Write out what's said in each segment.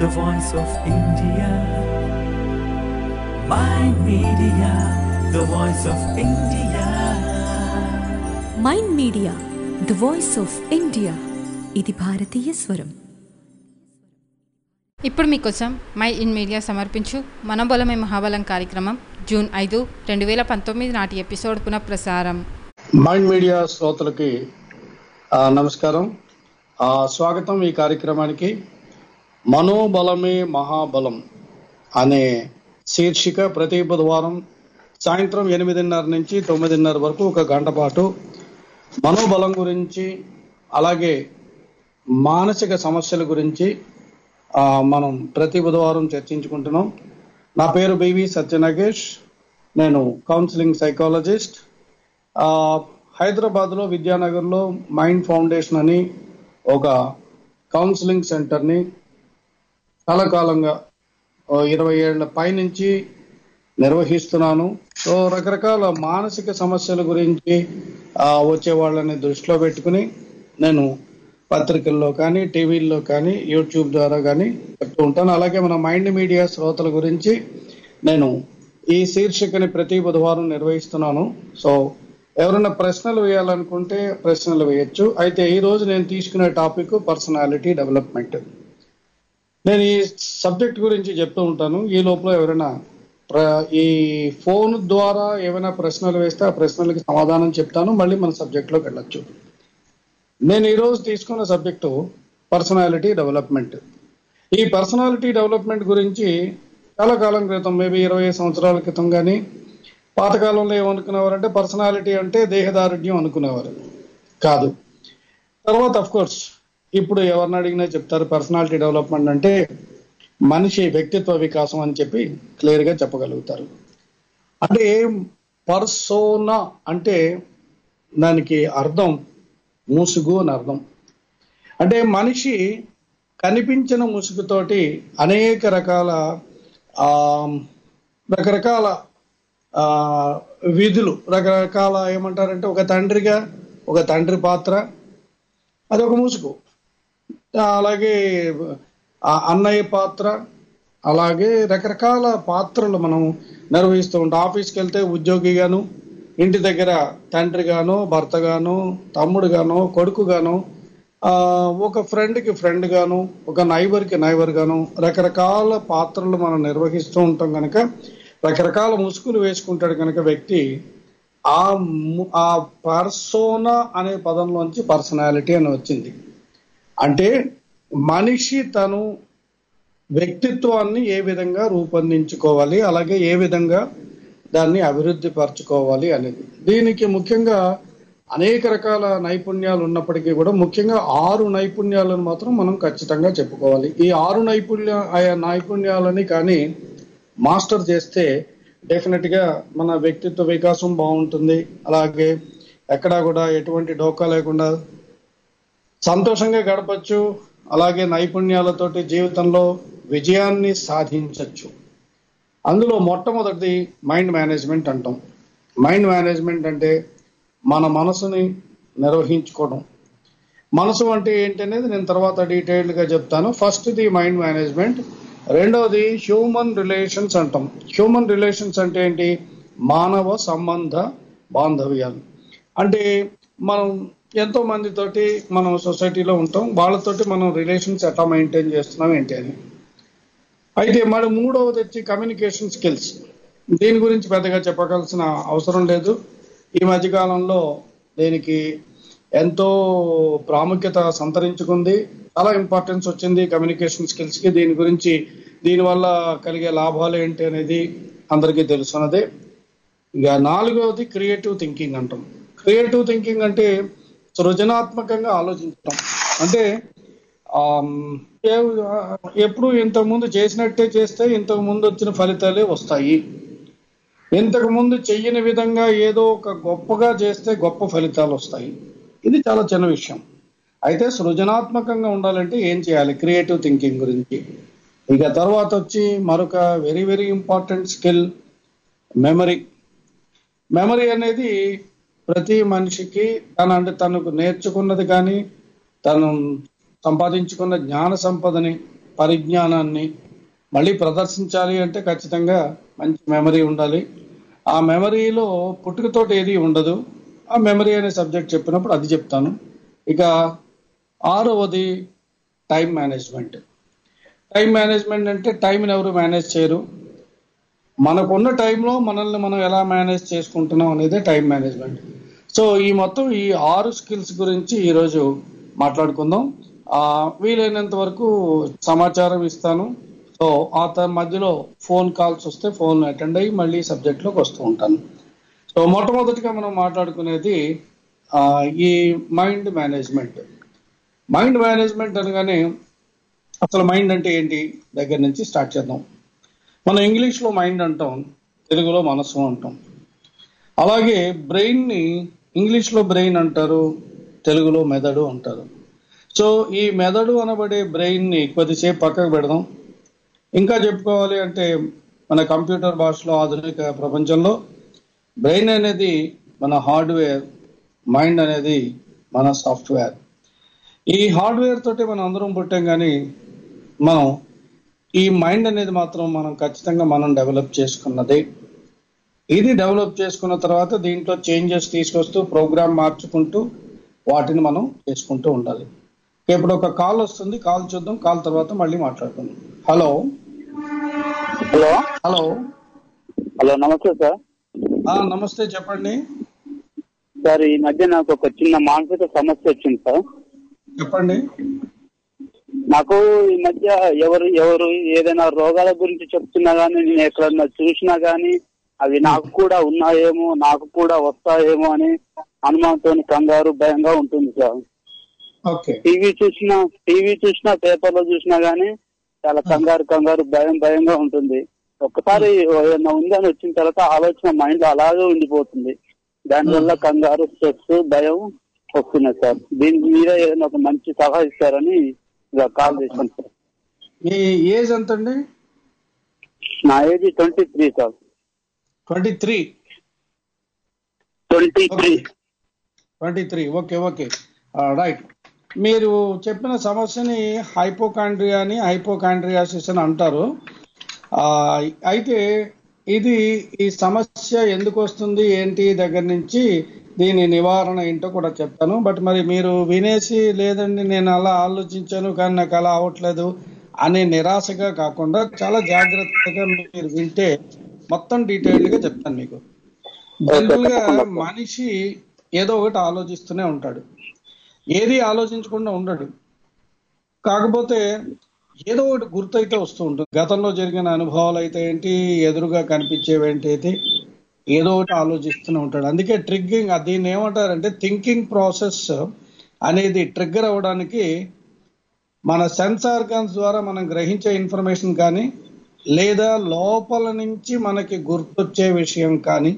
the voice of India. My media, the voice of India. Mind Media the voice of India ఇది భారతీయ స్వరం ఇప్పుడు మీకోసం my in media సమర్పించు మనబలమే మహాబలం కార్యక్రమం జూన్ ఐదు రెండు వేల పంతొమ్మిది నాటి ఎపిసోడ్ పునఃప్రసారం మైండ్ మీడియా శ్రోతలకి ఆ, నమస్కారం ఆ, స్వాగతం ఈ కార్యక్రమానికి మనోబలమే మహాబలం అనే శీర్షిక ప్రతి బుధవారం సాయంత్రం ఎనిమిదిన్నర నుంచి తొమ్మిదిన్నర వరకు ఒక గంట పాటు మనోబలం గురించి అలాగే మానసిక సమస్యల గురించి ఆ, మనం ప్రతి బుధవారం చర్చించుకుంటున్నాం నా పేరు బివి సత్యనాగేష్ నేను కౌన్సిలింగ్ సైకాలజిస్ట్ ఆ, హైదరాబాద్లో విద్యానగర్లో మైండ్ ఫౌండేషన్ అని ఒక కౌన్సిలింగ్ సెంటర్ని చాలా కాలంగా ఓ ఇరవై ఏళ్ల పైనుంచి నిర్వహిస్తున్నాను సో రకరకాల మానసిక సమస్యల గురించి ఆ, వచ్చే వాళ్ళని దృష్టిలో పెట్టుకుని నేను పత్రికల్లో కానీ టీవీల్లో కానీ యూట్యూబ్ ద్వారా కానీ చెప్తూ ఉంటాను అలాగే మన మైండ్ మీడియా శ్రోతల గురించి నేను ఈ శీర్షికని ప్రతి బుధవారం నిర్వహిస్తున్నాను సో ఎవరైనా ప్రశ్నలు వేయాలనుకుంటే ప్రశ్నలు వేయొచ్చు అయితే ఈ రోజు నేను తీసుకునే టాపిక్ పర్సనాలిటీ డెవలప్మెంట్ నేను ఈ సబ్జెక్ట్ గురించి చెప్తూ ఉంటాను ఈ లోపల ఎవరైనా ప్ర- ఈ ఫోన్ ద్వారా ఏమైనా ప్రశ్నలు వేస్తే ఆ ప్రశ్నలకి సమాధానం చెప్తాను మళ్ళీ మన సబ్జెక్ట్లోకి వెళ్ళొచ్చు నేను ఈ రోజు తీసుకున్న సబ్జెక్టు పర్సనాలిటీ డెవలప్మెంట్ ఈ పర్సనాలిటీ డెవలప్మెంట్ గురించి చాలా కాలం క్రితం మేబీ ఇరవై సంవత్సరాల క్రితం కానీ పాతకాలంలో ఏమనుకునేవారంటే పర్సనాలిటీ అంటే దేహదారుఢ్యం అనుకునేవారు కాదు తర్వాత అఫ్ కోర్స్ ఇప్పుడు ఎవరిని అడిగినా చెప్తారు పర్సనాలిటీ డెవలప్మెంట్ అంటే మనిషి వ్యక్తిత్వ వికాసం అని చెప్పి క్లియర్ గా చెప్పగలుగుతారు అంటే పర్సోనా అంటే దానికి అర్థం ముసుగు అని అర్థం అంటే మనిషి కనిపించిన ముసుగుతోటి అనేక రకాల ఆ, రకరకాల ఆ, విధులు రకరకాల ఏమంటారంటే ఒక తండ్రిగా ఒక తండ్రి పాత్ర అది ఒక ముసుగు ఆ, అలాగే ఆ అన్నయ్య పాత్ర అలాగే రకరకాల పాత్రలు మనం నిర్వహిస్తూ ఉంటాం ఆఫీస్కి వెళ్తే ఉద్యోగిగాను ఇంటి దగ్గర తండ్రిగాను భర్తగాను తమ్ముడుగాను కొడుకుగాను ఆ, ఒక ఫ్రెండ్కి ఫ్రెండ్ గాను ఒక నైబర్కి నైబర్ గాను రకరకాల పాత్రలు మనం నిర్వహిస్తూ ఉంటాం కనుక రకరకాల ముసుగులు వేసుకుంటాడు కనుక వ్యక్తి ఆ ము- ఆ పర్సోనా అనే పదంలోంచి పర్సనాలిటీ అని వచ్చింది అంటే మనిషి తను వ్యక్తిత్వాన్ని ఏ విధంగా రూపొందించుకోవాలి అలాగే ఏ విధంగా దాన్ని అభివృద్ధి పరచుకోవాలి అనేది దీనికి ముఖ్యంగా అనేక రకాల నైపుణ్యాలు ఉన్నప్పటికీ కూడా ముఖ్యంగా ఆరు నైపుణ్యాలను మాత్రం మనం ఖచ్చితంగా చెప్పుకోవాలి ఈ ఆరు నైపుణ్య ఆయా నైపుణ్యాలని కానీ మాస్టర్ చేస్తే డెఫినెట్ గా మన వ్యక్తిత్వ వికాసం బాగుంటుంది అలాగే ఎక్కడా కూడా ఎటువంటి డోకా లేకుండా సంతోషంగా గడపచ్చు అలాగే నైపుణ్యాలతోటి జీవితంలో విజయాన్ని సాధించవచ్చు అందులో మొట్టమొదటిది మైండ్ మేనేజ్మెంట్ అంటాం మైండ్ మేనేజ్మెంట్ అంటే మన మనసుని నిర్వహించుకోవడం మనసు అంటే ఏంటి అనేది నేను తర్వాత డీటెయిల్డ్ గా చెప్తాను ఫస్ట్ ది మైండ్ మేనేజ్మెంట్ రెండవది హ్యూమన్ రిలేషన్స్ అంటాం హ్యూమన్ రిలేషన్స్ అంటే ఏంటి మానవ సంబంధ బాంధవ్యాలు అంటే మనం ఎంతో మందితోటి మనం సొసైటీలో ఉంటాం వాళ్ళతోటి మనం రిలేషన్స్ ఎట్లా మెయింటైన్ చేస్తున్నాం ఏంటి అని అయితే మరి మూడవది వచ్చి కమ్యూనికేషన్ స్కిల్స్ దీని గురించి పెద్దగా చెప్పగలసిన అవసరం లేదు ఈ మధ్యకాలంలో దీనికి ఎంతో ప్రాముఖ్యత సంతరించుకుంది చాలా ఇంపార్టెన్స్ వచ్చింది కమ్యూనికేషన్ స్కిల్స్ కి దీని గురించి దీనివల్ల కలిగే లాభాలు ఏంటి అనేది అందరికీ తెలుసున్నదే ఇక నాలుగవది క్రియేటివ్ థింకింగ్ అంటాం క్రియేటివ్ థింకింగ్ అంటే సృజనాత్మకంగా ఆలోచించటం అంటే ఆమ్, ఏ- ఎప్పుడు ఇంతకుముందు చేసినట్టే చేస్తే ఇంతకు ముందు వచ్చిన ఫలితాలే వస్తాయి ఇంతకు ముందు చెయ్యని విధంగా ఏదో ఒక గొప్పగా చేస్తే గొప్ప ఫలితాలు వస్తాయి ఇది చాలా చిన్న విషయం అయితే సృజనాత్మకంగా ఉండాలంటే ఏం చేయాలి క్రియేటివ్ థింకింగ్ గురించి ఇక తర్వాత వచ్చి మరొక very very important skill memory memory అనేది ప్రతి మనిషికి తన అంటే తనకు నేర్చుకున్నది కానీ తను సంపాదించుకున్న జ్ఞాన సంపదని పరిజ్ఞానాన్ని మళ్ళీ ప్రదర్శించాలి అంటే ఖచ్చితంగా మంచి మెమరీ ఉండాలి ఆ మెమరీలో పుట్టుకతోటి ఏది ఉండదు ఆ మెమరీ అనే సబ్జెక్ట్ చెప్పినప్పుడు అది చెప్తాను ఇక ఆరవది టైం మేనేజ్మెంట్ టైం మేనేజ్మెంట్ అంటే టైంని ఎవరు మేనేజ్ చేయరు మనకున్న టైంలో మనల్ని మనం ఎలా మేనేజ్ చేసుకుంటున్నాం అనేది టైం మేనేజ్మెంట్ సో ఈ మొత్తం ఈ ఆరు స్కిల్స్ గురించి ఈరోజు మాట్లాడుకుందాం ఆ, వీలైనంత వరకు సమాచారం ఇస్తాను సో ఆ త- మధ్యలో ఫోన్ కాల్స్ వస్తే ఫోన్ అటెండ్ అయ్యి మళ్ళీ సబ్జెక్ట్లోకి వస్తూ ఉంటాను సో మొట్టమొదటిగా మనం మాట్లాడుకునేది ఆ, ఈ మైండ్ మేనేజ్మెంట్ మైండ్ మేనేజ్మెంట్ అనగానే అసలు మైండ్ అంటే ఏంటి దగ్గర నుంచి స్టార్ట్ చేద్దాం మనం ఇంగ్లీష్లో మైండ్ అంటాం తెలుగులో మనసు అంటాం అలాగే బ్రెయిన్ని ఇంగ్లీష్లో బ్రెయిన్ అంటారు తెలుగులో మెదడు అంటారు సో ఈ మెదడు అనబడే బ్రెయిన్ని కొద్దిసేపు పక్కకు పెడదాం ఇంకా చెప్పుకోవాలి అంటే మన కంప్యూటర్ భాషలో ఆధునిక ప్రపంచంలో బ్రెయిన్ అనేది మన హార్డ్వేర్ మైండ్ అనేది మన సాఫ్ట్వేర్ ఈ హార్డ్వేర్ తోటి మనం అందరం పుట్టాం కానీ మనం ఈ మైండ్ అనేది మాత్రం మనం ఖచ్చితంగా మనం డెవలప్ చేసుకున్నదే ఇది డెవలప్ చేసుకున్న తర్వాత దీంట్లో చేంజెస్ తీసుకొస్తూ ప్రోగ్రామ్ మార్చుకుంటూ వాటిని మనం చేసుకుంటూ ఉండాలి ఇప్పుడు ఒక కాల్ వస్తుంది కాల్ చూద్దాం కాల్ తర్వాత మళ్ళీ మాట్లాడుకుందాం హలో హలో హలో హలో నమస్తే సార్ ఆ, నమస్తే చెప్పండి సార్ ఈ మధ్య నాకు ఒక చిన్న మానసిక సమస్య వచ్చింది సార్ చెప్పండి నాకు ఈ మధ్య ఎవరు ఎవరు ఏదైనా రోగాల గురించి చెప్తున్నా గానీ నేను ఎక్కడన్నా చూసినా గానీ అవి నాకు కూడా ఉన్నాయేమో నాకు కూడా వస్తాయేమో అని అనుమానంతో కంగారు భయంగా ఉంటుంది సార్ ఓకే టీవీ చూసినా టీవీ చూసినా పేపర్ లో చూసినా గానీ చాలా కంగారు కంగారు భయం భయంగా ఉంటుంది ఒక్కసారి ఏదైనా ఉందని వచ్చిన తర్వాత ఆలోచన మైండ్ లో అలాగే ఉండిపోతుంది దానివల్ల కంగారు స్ట్రెస్ భయం వస్తున్నాయి సార్ దీని మీద ఏదైనా ఒక మంచి సలహా ఇస్తారని ఇలా కాల్ చేశాను సార్ మీ ఏజ్ ఎంత అండి నా age twenty three sir twenty three twenty three twenty three okay okay right మీరు చెప్పిన సమస్యని హైపోకాండ్రియా అని హైపోకాండ్రియాసిస్ అని అంటారు ఆ, అయితే ఇది ఈ సమస్య ఎందుకు వస్తుంది ఏంటి దగ్గర నుంచి దీని నివారణ ఏంటో కూడా చెప్తాను బట్ మరి మీరు వినేసి లేదండి నేను అలా ఆలోచించాను కానీ నాకు అలా అవ్వట్లేదు అనే నిరాశగా కాకుండా చాలా జాగ్రత్తగా మీరు వింటే మొత్తం డీటెయిల్డ్ గా చెప్తాను మీకు జనరల్ గా మనిషి ఏదో ఒకటి ఆలోచిస్తూనే ఉంటాడు ఏది ఆలోచించకుండా ఉండడు కాకపోతే ఏదో ఒకటి గుర్తయితే వస్తూ ఉంటుంది గతంలో జరిగిన అనుభవాలు అయితే ఏంటి ఎదురుగా కనిపించేవి ఏంటి అయితే ఏదో ఒకటి ఆలోచిస్తూనే ఉంటాడు అందుకే ట్రిగ్గింగ్ దీన్ని ఏమంటారంటే థింకింగ్ ప్రాసెస్ అనేది ట్రిగ్గర్ అవ్వడానికి మన సెన్స్ ఆర్గాన్స్ ద్వారా మనం గ్రహించే ఇన్ఫర్మేషన్ కానీ లేదా లోపల నుంచి మనకి గుర్తొచ్చే విషయం కానీ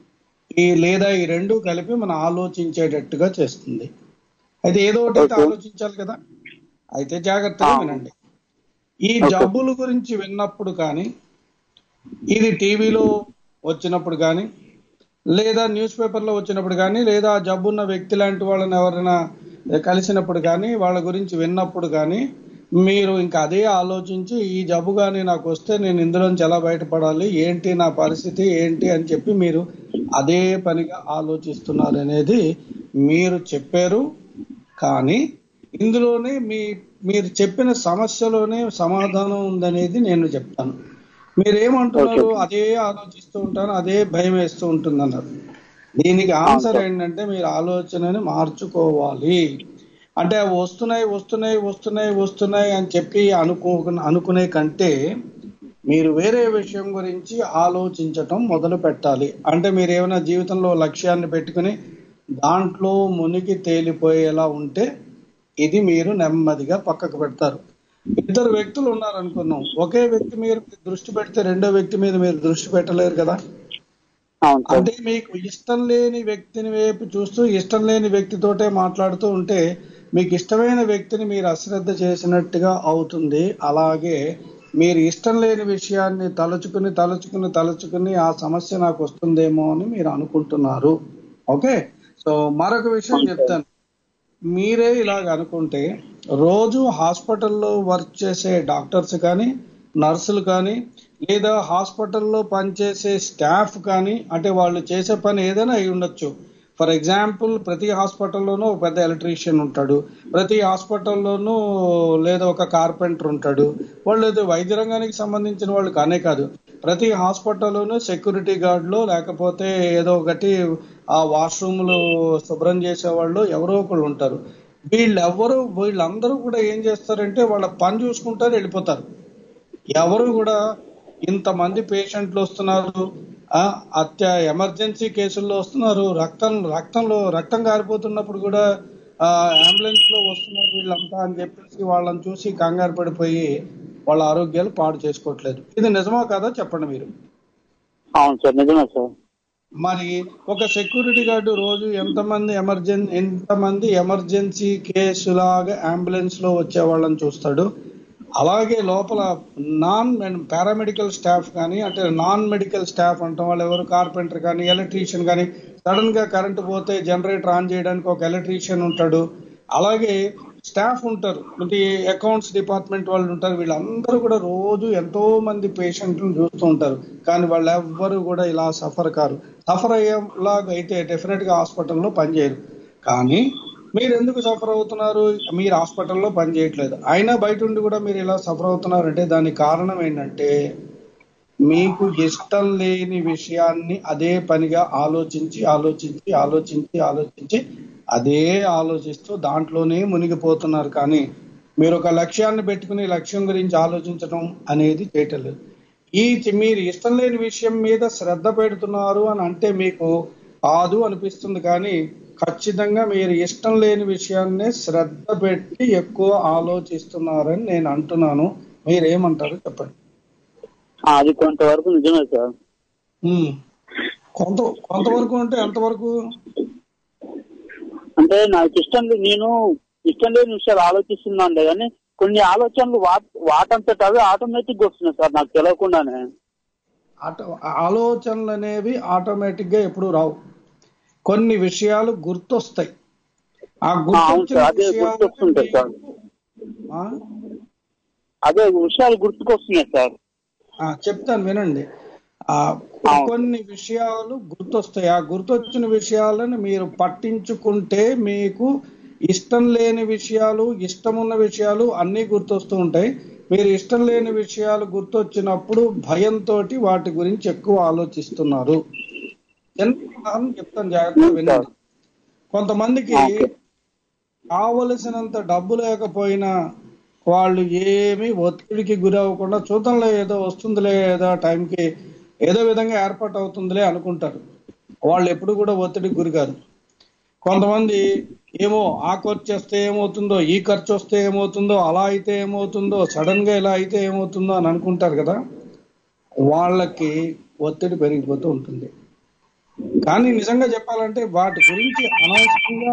ఈ లేదా ఈ రెండు కలిపి మనం ఆలోచించేటట్టుగా చేస్తుంది అయితే ఏదో ఒకటి అయితే ఆలోచించాలి కదా అయితే జాగ్రత్తగా వినండి ఈ జబ్బుల గురించి విన్నప్పుడు కానీ ఇది టీవీలో వచ్చినప్పుడు కానీ లేదా న్యూస్ పేపర్లో వచ్చినప్పుడు కానీ లేదా ఆ జబ్బున్న వ్యక్తి లాంటి వాళ్ళని ఎవరైనా కలిసినప్పుడు కానీ వాళ్ళ గురించి విన్నప్పుడు కానీ మీరు ఇంకా అదే ఆలోచించి ఈ జబ్బు కానీ నాకు వస్తే నేను ఇందులోంచి ఎలా బయటపడాలి ఏంటి నా పరిస్థితి ఏంటి అని చెప్పి మీరు అదే పనిగా ఆలోచిస్తున్నారు అనేది మీరు చెప్పారు కానీ ఇందులోనే మీ మీరు చెప్పిన సమస్యలోనే సమాధానం ఉందనేది నేను చెప్తాను మీరేమంటున్నారు అదే ఆలోచిస్తూ ఉంటాను అదే భయం వేస్తూ ఉంటుంది అన్నారు దీనికి ఆన్సర్ ఏంటంటే మీరు ఆలోచనని మార్చుకోవాలి అంటే అవి వస్తున్నాయి వస్తున్నాయి వస్తున్నాయి వస్తున్నాయి అని చెప్పి అనుకో అనుకునే కంటే మీరు వేరే విషయం గురించి ఆలోచించటం మొదలు పెట్టాలి అంటే మీరు ఏమైనా జీవితంలో లక్ష్యాన్ని పెట్టుకుని దాంట్లో మునిగి తేలిపోయేలా ఉంటే ఇది మీరు నెమ్మదిగా పక్కకు పెడతారు ఇద్దరు వ్యక్తులు ఉన్నారనుకున్నాం ఒకే వ్యక్తి మీద దృష్టి పెడితే రెండో వ్యక్తి మీద మీరు దృష్టి పెట్టలేరు కదా అవును సార్ అంటే మీకు ఇష్టం లేని వ్యక్తిని వైపు చూస్తూ ఇష్టం లేని వ్యక్తితోటే మాట్లాడుతూ ఉంటే మీకు ఇష్టమైన వ్యక్తిని మీరు అశ్రద్ధ చేసినట్టుగా అవుతుంది అలాగే మీరు ఇష్టం లేని విషయాన్ని తలుచుకుని తలుచుకుని తలుచుకుని ఆ సమస్య నాకు వస్తుందేమో అని మీరు అనుకుంటున్నారు ఓకే సో మరొక విషయం చెప్తాను మీరే ఇలాగ అనుకుంటే రోజు హాస్పిటల్లో వర్క్ చేసే డాక్టర్స్ కానీ నర్సులు కానీ లేదా హాస్పిటల్లో పనిచేసే స్టాఫ్ కానీ అంటే వాళ్ళు చేసే పని ఏదైనా అయి ఉండొచ్చు ఫర్ ఎగ్జాంపుల్ ప్రతి హాస్పిటల్లోనూ ఒక పెద్ద ఎలక్ట్రీషియన్ ఉంటాడు ప్రతి హాస్పిటల్లోనూ లేదా ఒక కార్పెంటర్ ఉంటాడు వాళ్ళు ఏదో వైద్య రంగానికి సంబంధించిన వాళ్ళు కానే కాదు ప్రతి హాస్పిటల్లోనూ సెక్యూరిటీ గార్డులు లేకపోతే ఏదో ఒకటి ఆ వాష్రూమ్లు శుభ్రం చేసేవాళ్ళు ఎవరో ఒకళ్ళు ఉంటారు వీళ్ళెవ్వరూ వీళ్ళందరూ కూడా ఏం చేస్తారంటే వాళ్ళ పని చూసుకుంటారు వెళ్ళిపోతారు ఎవరు కూడా ఇంతమంది పేషెంట్లు వస్తున్నారు ఆ, అత్య ఎమర్జెన్సీ కేసుల్లో వస్తున్నారు రక్తం రక్తంలో రక్తం కారిపోతున్నప్పుడు కూడా ఆ, అంబులెన్స్ లో వస్తున్నారు వీళ్ళంతా అని చెప్పేసి వాళ్ళని చూసి కంగారు పడిపోయి వాళ్ళ ఆరోగ్యాలు పాడు చేసుకోవట్లేదు ఇది నిజమా కాదా చెప్పండి మీరు అవును సార్ నిజమే సార్ మరి ఒక సెక్యూరిటీ గార్డు రోజు ఎంతమంది ఎమర్జెన్ ఎంతమంది ఎమర్జెన్సీ కేసులాగా అంబులెన్స్ లో వచ్చే వాళ్ళని చూస్తాడు అలాగే లోపల నాన్ పారామెడికల్ స్టాఫ్ కానీ అంటే నాన్ మెడికల్ స్టాఫ్ అంటాం వాళ్ళు ఎవరు కార్పెంటర్ కానీ ఎలక్ట్రీషియన్ కానీ సడన్ గా కరెంట్ పోతే జనరేటర్ ఆన్ చేయడానికి ఒక ఎలక్ట్రీషియన్ ఉంటాడు అలాగే స్టాఫ్ ఉంటారు అంటే అకౌంట్స్ డిపార్ట్మెంట్ వాళ్ళు ఉంటారు వీళ్ళందరూ కూడా రోజు ఎంతో మంది పేషెంట్లను చూస్తూ ఉంటారు కానీ వాళ్ళు ఎవ్వరు కూడా ఇలా సఫర్ కారు సఫర్ అయ్యేలాగా అయితే డెఫినెట్ గా హాస్పిటల్లో పనిచేయరు కానీ మీరు ఎందుకు సఫర్ అవుతున్నారు మీరు హాస్పిటల్లో పని చేయట్లేదు అయినా బయట ఉండి కూడా మీరు ఇలా సఫర్ అవుతున్నారంటే దానికి కారణం ఏంటంటే మీకు ఇష్టం లేని విషయాన్ని అదే పనిగా ఆలోచించి ఆలోచించి ఆలోచించి ఆలోచించి అదే ఆలోచిస్తూ దాంట్లోనే మునిగిపోతున్నారు కానీ మీరు ఒక లక్ష్యాన్ని పెట్టుకుని లక్ష్యం గురించి ఆలోచించడం అనేది చేయటం లేదు ఈ మీరు ఇష్టం లేని విషయం మీద శ్రద్ధ పెడుతున్నారు అని అంటే మీకు కాదు అనిపిస్తుంది కానీ ఖచ్చితంగా మీరు ఇష్టం లేని విషయాన్ని శ్రద్ధ పెట్టి ఎక్కువ ఆలోచిస్తున్నారని నేను అంటున్నాను మీరేమంటారు చెప్పండి ఆ, అది కొంతవరకు నిజమే సార్ ఉమ్. కొంత కొంతవరకు అంటే ఎంతవరకు అంటే నాకు ఇష్టం లే- నేను ఇష్టం లేని విషయాలు ఆలోచిస్తున్నాను కానీ కొన్ని ఆలోచనలు వాట్ వాటంతట అవి ఆటోమేటిక్ గా వస్తున్నాయి సార్ నాకు తెలియకుండానే ఆటో ఆలోచనలు అనేవి ఆటోమేటిక్ గా ఎప్పుడు రావు కొన్ని విషయాలు గుర్తొస్తాయి ఆ అవును గుర్తొచ్చిన సార్, అదే విషయాలను గుర్తొస్తుంటాయి సార్. మీకు- ఆ? అదే విషయాలు గుర్తుకొస్తున్నాయి సార్ ఆ, చెప్తాను వినండి ఆ అవును. కొన్ని విషయాలు గుర్తొస్తాయి ఆ గుర్తొచ్చిన విషయాలను మీరు పట్టించుకుంటే మీకు ఇష్టం లేని విషయాలు ఇష్టం ఉన్న విషయాలు అన్నీ గుర్తొస్తూ ఉంటాయి మీరు ఇష్టం లేని విషయాలు గుర్తొచ్చినప్పుడు భయంతో వాటి గురించి ఎక్కువ ఆలోచిస్తున్నారు చిన్న ఉదాహరణ చెప్తాను జాగ్రత్తగా వినండి కొంతమందికి ఓకే. కావలసినంత డబ్బు లేకపోయినా వాళ్ళు ఏమీ ఒత్తిడికి గురి అవ్వకుండా చూద్దాంలే ఏదో వస్తుందిలే ఏదో టైంకి ఏదో విధంగా ఏర్పాటు అవుతుందిలే అనుకుంటారు వాళ్ళు ఎప్పుడు కూడా ఒత్తిడికి గురి కాదు కొంతమంది ఏమో ఆ ఖర్చు వస్తే ఏమవుతుందో ఈ ఖర్చు వస్తే ఏమవుతుందో అలా అయితే ఏమవుతుందో సడన్ గా ఇలా అయితే ఏమవుతుందో అని అనుకుంటారు కదా వాళ్ళకి ఒత్తిడి పెరిగిపోతూ ఉంటుంది కానీ నిజంగా చెప్పాలంటే వాటి గురించి అనవసరంగా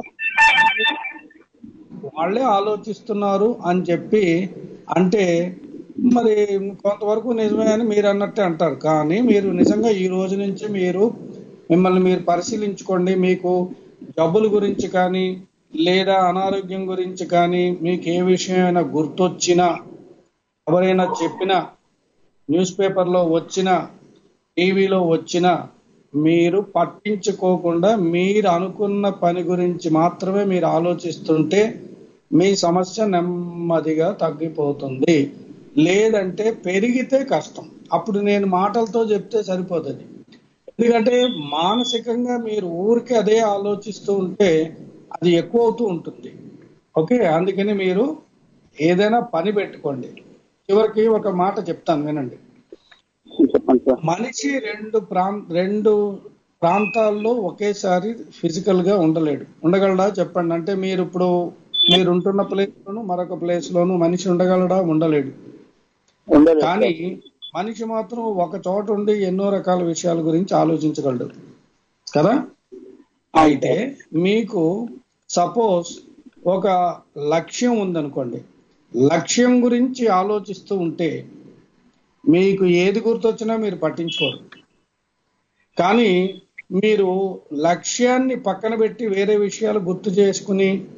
వాళ్ళే ఆలోచిస్తున్నారు అని చెప్పి అంటే మరి కొంతవరకు నిజమే అని మీరు అన్నట్టే అంటారు కానీ మీరు నిజంగా ఈ రోజు నుంచి మీరు మిమ్మల్ని మీరు పరిశీలించుకోండి మీకు జబ్బుల గురించి కానీ లేదా అనారోగ్యం గురించి కానీ మీకు ఏ విషయమైనా గుర్తొచ్చినా ఎవరైనా చెప్పినా న్యూస్ పేపర్లో వచ్చినా టీవీలో వచ్చినా మీరు పట్టించుకోకుండా మీరు అనుకున్న పని గురించి మాత్రమే మీరు ఆలోచిస్తుంటే మీ సమస్య నెమ్మదిగా తగ్గిపోతుంది లేదంటే పెరిగితే కష్టం అప్పుడు నేను మాటలతో చెప్తే సరిపోతుంది ఎందుకంటే మానసికంగా మీరు ఊరికే అదే ఆలోచిస్తూ ఉంటే అది ఎక్కువ అవుతూ ఉంటుంది ఓకే అందుకని మీరు ఏదైనా పని పెట్టుకోండి చివరికి ఒక మాట చెప్తాను వినండి చెప్పండి సార్ మనిషి రెండు ప్రాం రెండు ప్రాంతాల్లో ఒకేసారి ఫిజికల్ గా ఉండలేడు ఉండగలడా చెప్పండి అంటే మీరు ఇప్పుడు మీరు ఉంటున్న ప్లేస్ లోను మరొక ప్లేస్ లోను మనిషి ఉండగలడా ఉండలేడు ఉండలేదు కానీ సార్. మనిషి మాత్రం ఒక చోట ఉండి ఎన్నో రకాల విషయాల గురించి ఆలోచించగలడు కదా అయితే మీకు సపోజ్ ఒక లక్ష్యం ఉందనుకోండి లక్ష్యం గురించి ఆలోచిస్తూ ఉంటే మీకు ఏది గుర్తొచ్చినా మీరు పట్టించుకోరు కానీ మీరు లక్ష్యాన్ని పక్కన పెట్టి వేరే విషయాలు గుర్తు చేసుకుని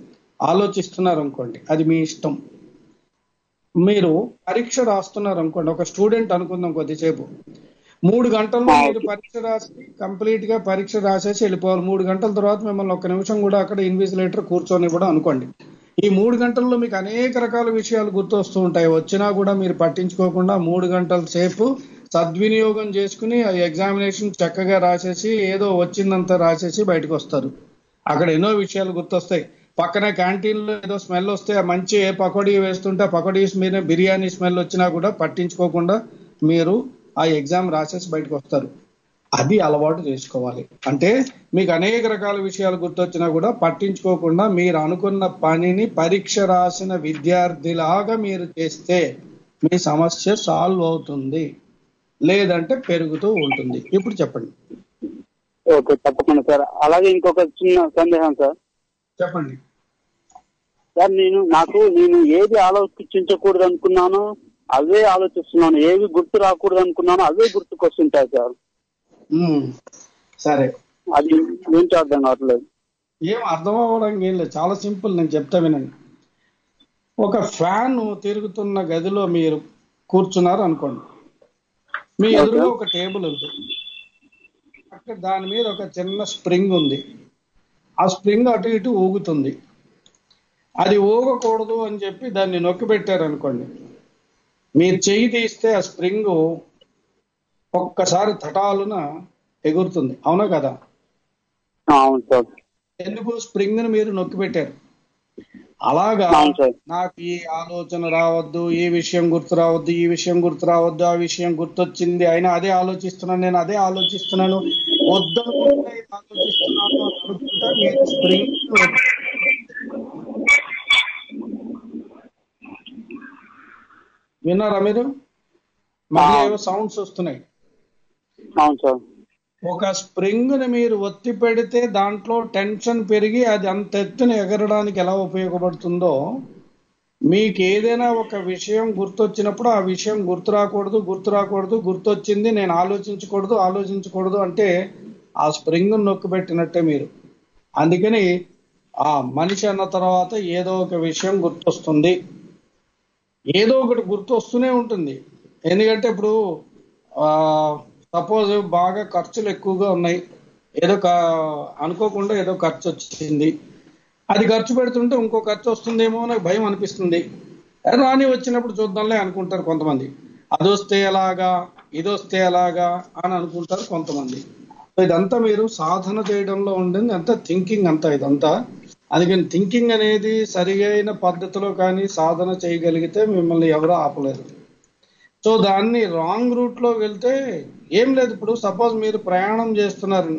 ఆలోచిస్తున్నారు అనుకోండి అది మీ ఇష్టం మీరు పరీక్ష రాస్తున్నారు అనుకోండి ఒక స్టూడెంట్ అనుకుందాం కొద్దిసేపు మూడు గంటల్లో మీరు పరీక్ష రాసి కంప్లీట్ గా పరీక్ష రాసేసి వెళ్ళిపోవాలి మూడు గంటల తర్వాత మిమ్మల్ని ఒక నిమిషం కూడా అక్కడ ఇన్విజిలేటర్ కూర్చొని కూడా అనుకోండి ఈ మూడు గంటల్లో మీకు అనేక రకాల విషయాలు గుర్తొస్తూ ఉంటాయి వచ్చినా కూడా మీరు పట్టించుకోకుండా మూడు గంటల సేపు సద్వినియోగం చేసుకుని ఆ ఎగ్జామినేషన్ చక్కగా రాసేసి ఏదో వచ్చిందంతా రాసేసి బయటకు వస్తారు అక్కడ ఎన్నో విషయాలు గుర్తొస్తాయి పక్కనే క్యాంటీన్ లో ఏదో స్మెల్ వస్తే ఆ మంచి ఏ పకోడీ వేస్తుంటే ఆ పకోడీ మీద బిర్యానీ స్మెల్ వచ్చినా కూడా పట్టించుకోకుండా మీరు ఆ ఎగ్జామ్ రాసేసి బయటకు వస్తారు అది అలవాటు చేసుకోవాలి అంటే మీకు అనేక రకాల విషయాలు గుర్తొచ్చినా కూడా పట్టించుకోకుండా మీరు అనుకున్న పనిని పరీక్ష రాసిన విద్యార్థిలాగా మీరు చేస్తే మీ సమస్య సాల్వ్ అవుతుంది లేదంటే పెరుగుతూ ఉంటుంది ఇప్పుడు చెప్పండి ఓకే తప్పకుండా సార్ అలాగే ఇంకొక చిన్న సందేహం సార్ చెప్పండి సార్ నేను నాకు నేను ఏది ఆలోచించకూడదు అనుకున్నానో అవే ఆలోచిస్తున్నాను ఏవి గుర్తు రాకూడదు అనుకున్నానో అవే గుర్తుకొస్తుంటాయి సార్ ఉమ్, సరే అది ఏంటో అర్థం కావట్లేదు ఏం అర్థం అవ్వడానికి ఏం లేదు చాలా సింపుల్ నేను చెప్తా వినండి ఒక ఫ్యాన్ తిరుగుతున్న గదిలో మీరు కూర్చున్నారు అనుకోండి మీ ఎదురుగా ఒక టేబుల్ ఉంది అక్కడ దాని మీద ఒక చిన్న స్ప్రింగ్ ఉంది ఆ స్ప్రింగ్ అటు ఇటు ఊగుతుంది అది ఊగకూడదు అని చెప్పి దాన్ని నొక్కి పెట్టారు అనుకోండి మీరు చెయ్యి తీస్తే ఆ స్ప్రింగ్ ఒక్కసారి తటాలున ఎగురుతుంది అవునా కదా ఆ, అవును సార్ ఎందుకు స్ప్రింగ్ ని మీరు నొక్కి పెట్టారు అలాగా అవును సార్ నాకు ఈ ఆలోచన రావద్దు ఈ విషయం గుర్తు రావద్దు ఈ విషయం గుర్తు రావద్దు ఆ విషయం గుర్తొచ్చింది అయినా అదే ఆలోచిస్తున్నాను నేను అదే ఆలోచిస్తున్నాను వద్దనుకుంటే ఇది ఆలోచిస్తున్నాను అని అనుకుంటా మీరు స్ప్రింగ్ విన్నారా మీరు మళ్ళీ ఏవో సౌండ్స్ వస్తున్నాయి అవును సార్ ఒక స్ప్రింగ్ ని మీరు ఒత్తి పెడితే దాంట్లో టెన్షన్ పెరిగి అది అంత ఎత్తున ఎగరడానికి ఎలా ఉపయోగపడుతుందో మీకు ఏదైనా ఒక విషయం గుర్తొచ్చినప్పుడు ఆ విషయం గుర్తు రాకూడదు గుర్తు రాకూడదు గుర్తొచ్చింది నేను ఆలోచించకూడదు ఆలోచించకూడదు అంటే ఆ స్ప్రింగ్ నొక్కి పెట్టినట్టే మీరు అందుకని ఆ మనిషి అన్న తర్వాత ఏదో ఒక విషయం గుర్తొస్తుంది ఏదో ఒకటి గుర్తు వస్తూనే ఉంటుంది ఎందుకంటే ఇప్పుడు సపోజ్ బాగా ఖర్చులు ఎక్కువగా ఉన్నాయి ఏదో కా- అనుకోకుండా ఏదో ఖర్చు వచ్చింది అది ఖర్చు పెడుతుంటే ఇంకో ఖర్చు వస్తుందేమో నాకు భయం అనిపిస్తుంది రాని వచ్చినప్పుడు చూద్దాంలే అనుకుంటారు కొంతమంది అది వస్తే ఎలాగా ఇది వస్తే ఎలాగా అని అనుకుంటారు కొంతమంది సో ఇదంతా మీరు సాధన చేయడంలో ఉండింది అంతా థింకింగ్ అంతా ఇదంతా అందుకని థింకింగ్ అనేది సరియైన పద్ధతిలో కానీ సాధన చేయగలిగితే మిమ్మల్ని ఎవరూ ఆపలేరు సో దాన్ని రాంగ్ రూట్ లో వెళ్తే ఏం లేదు ఇప్పుడు సపోజ్ మీరు ప్రయాణం చేస్తున్నారు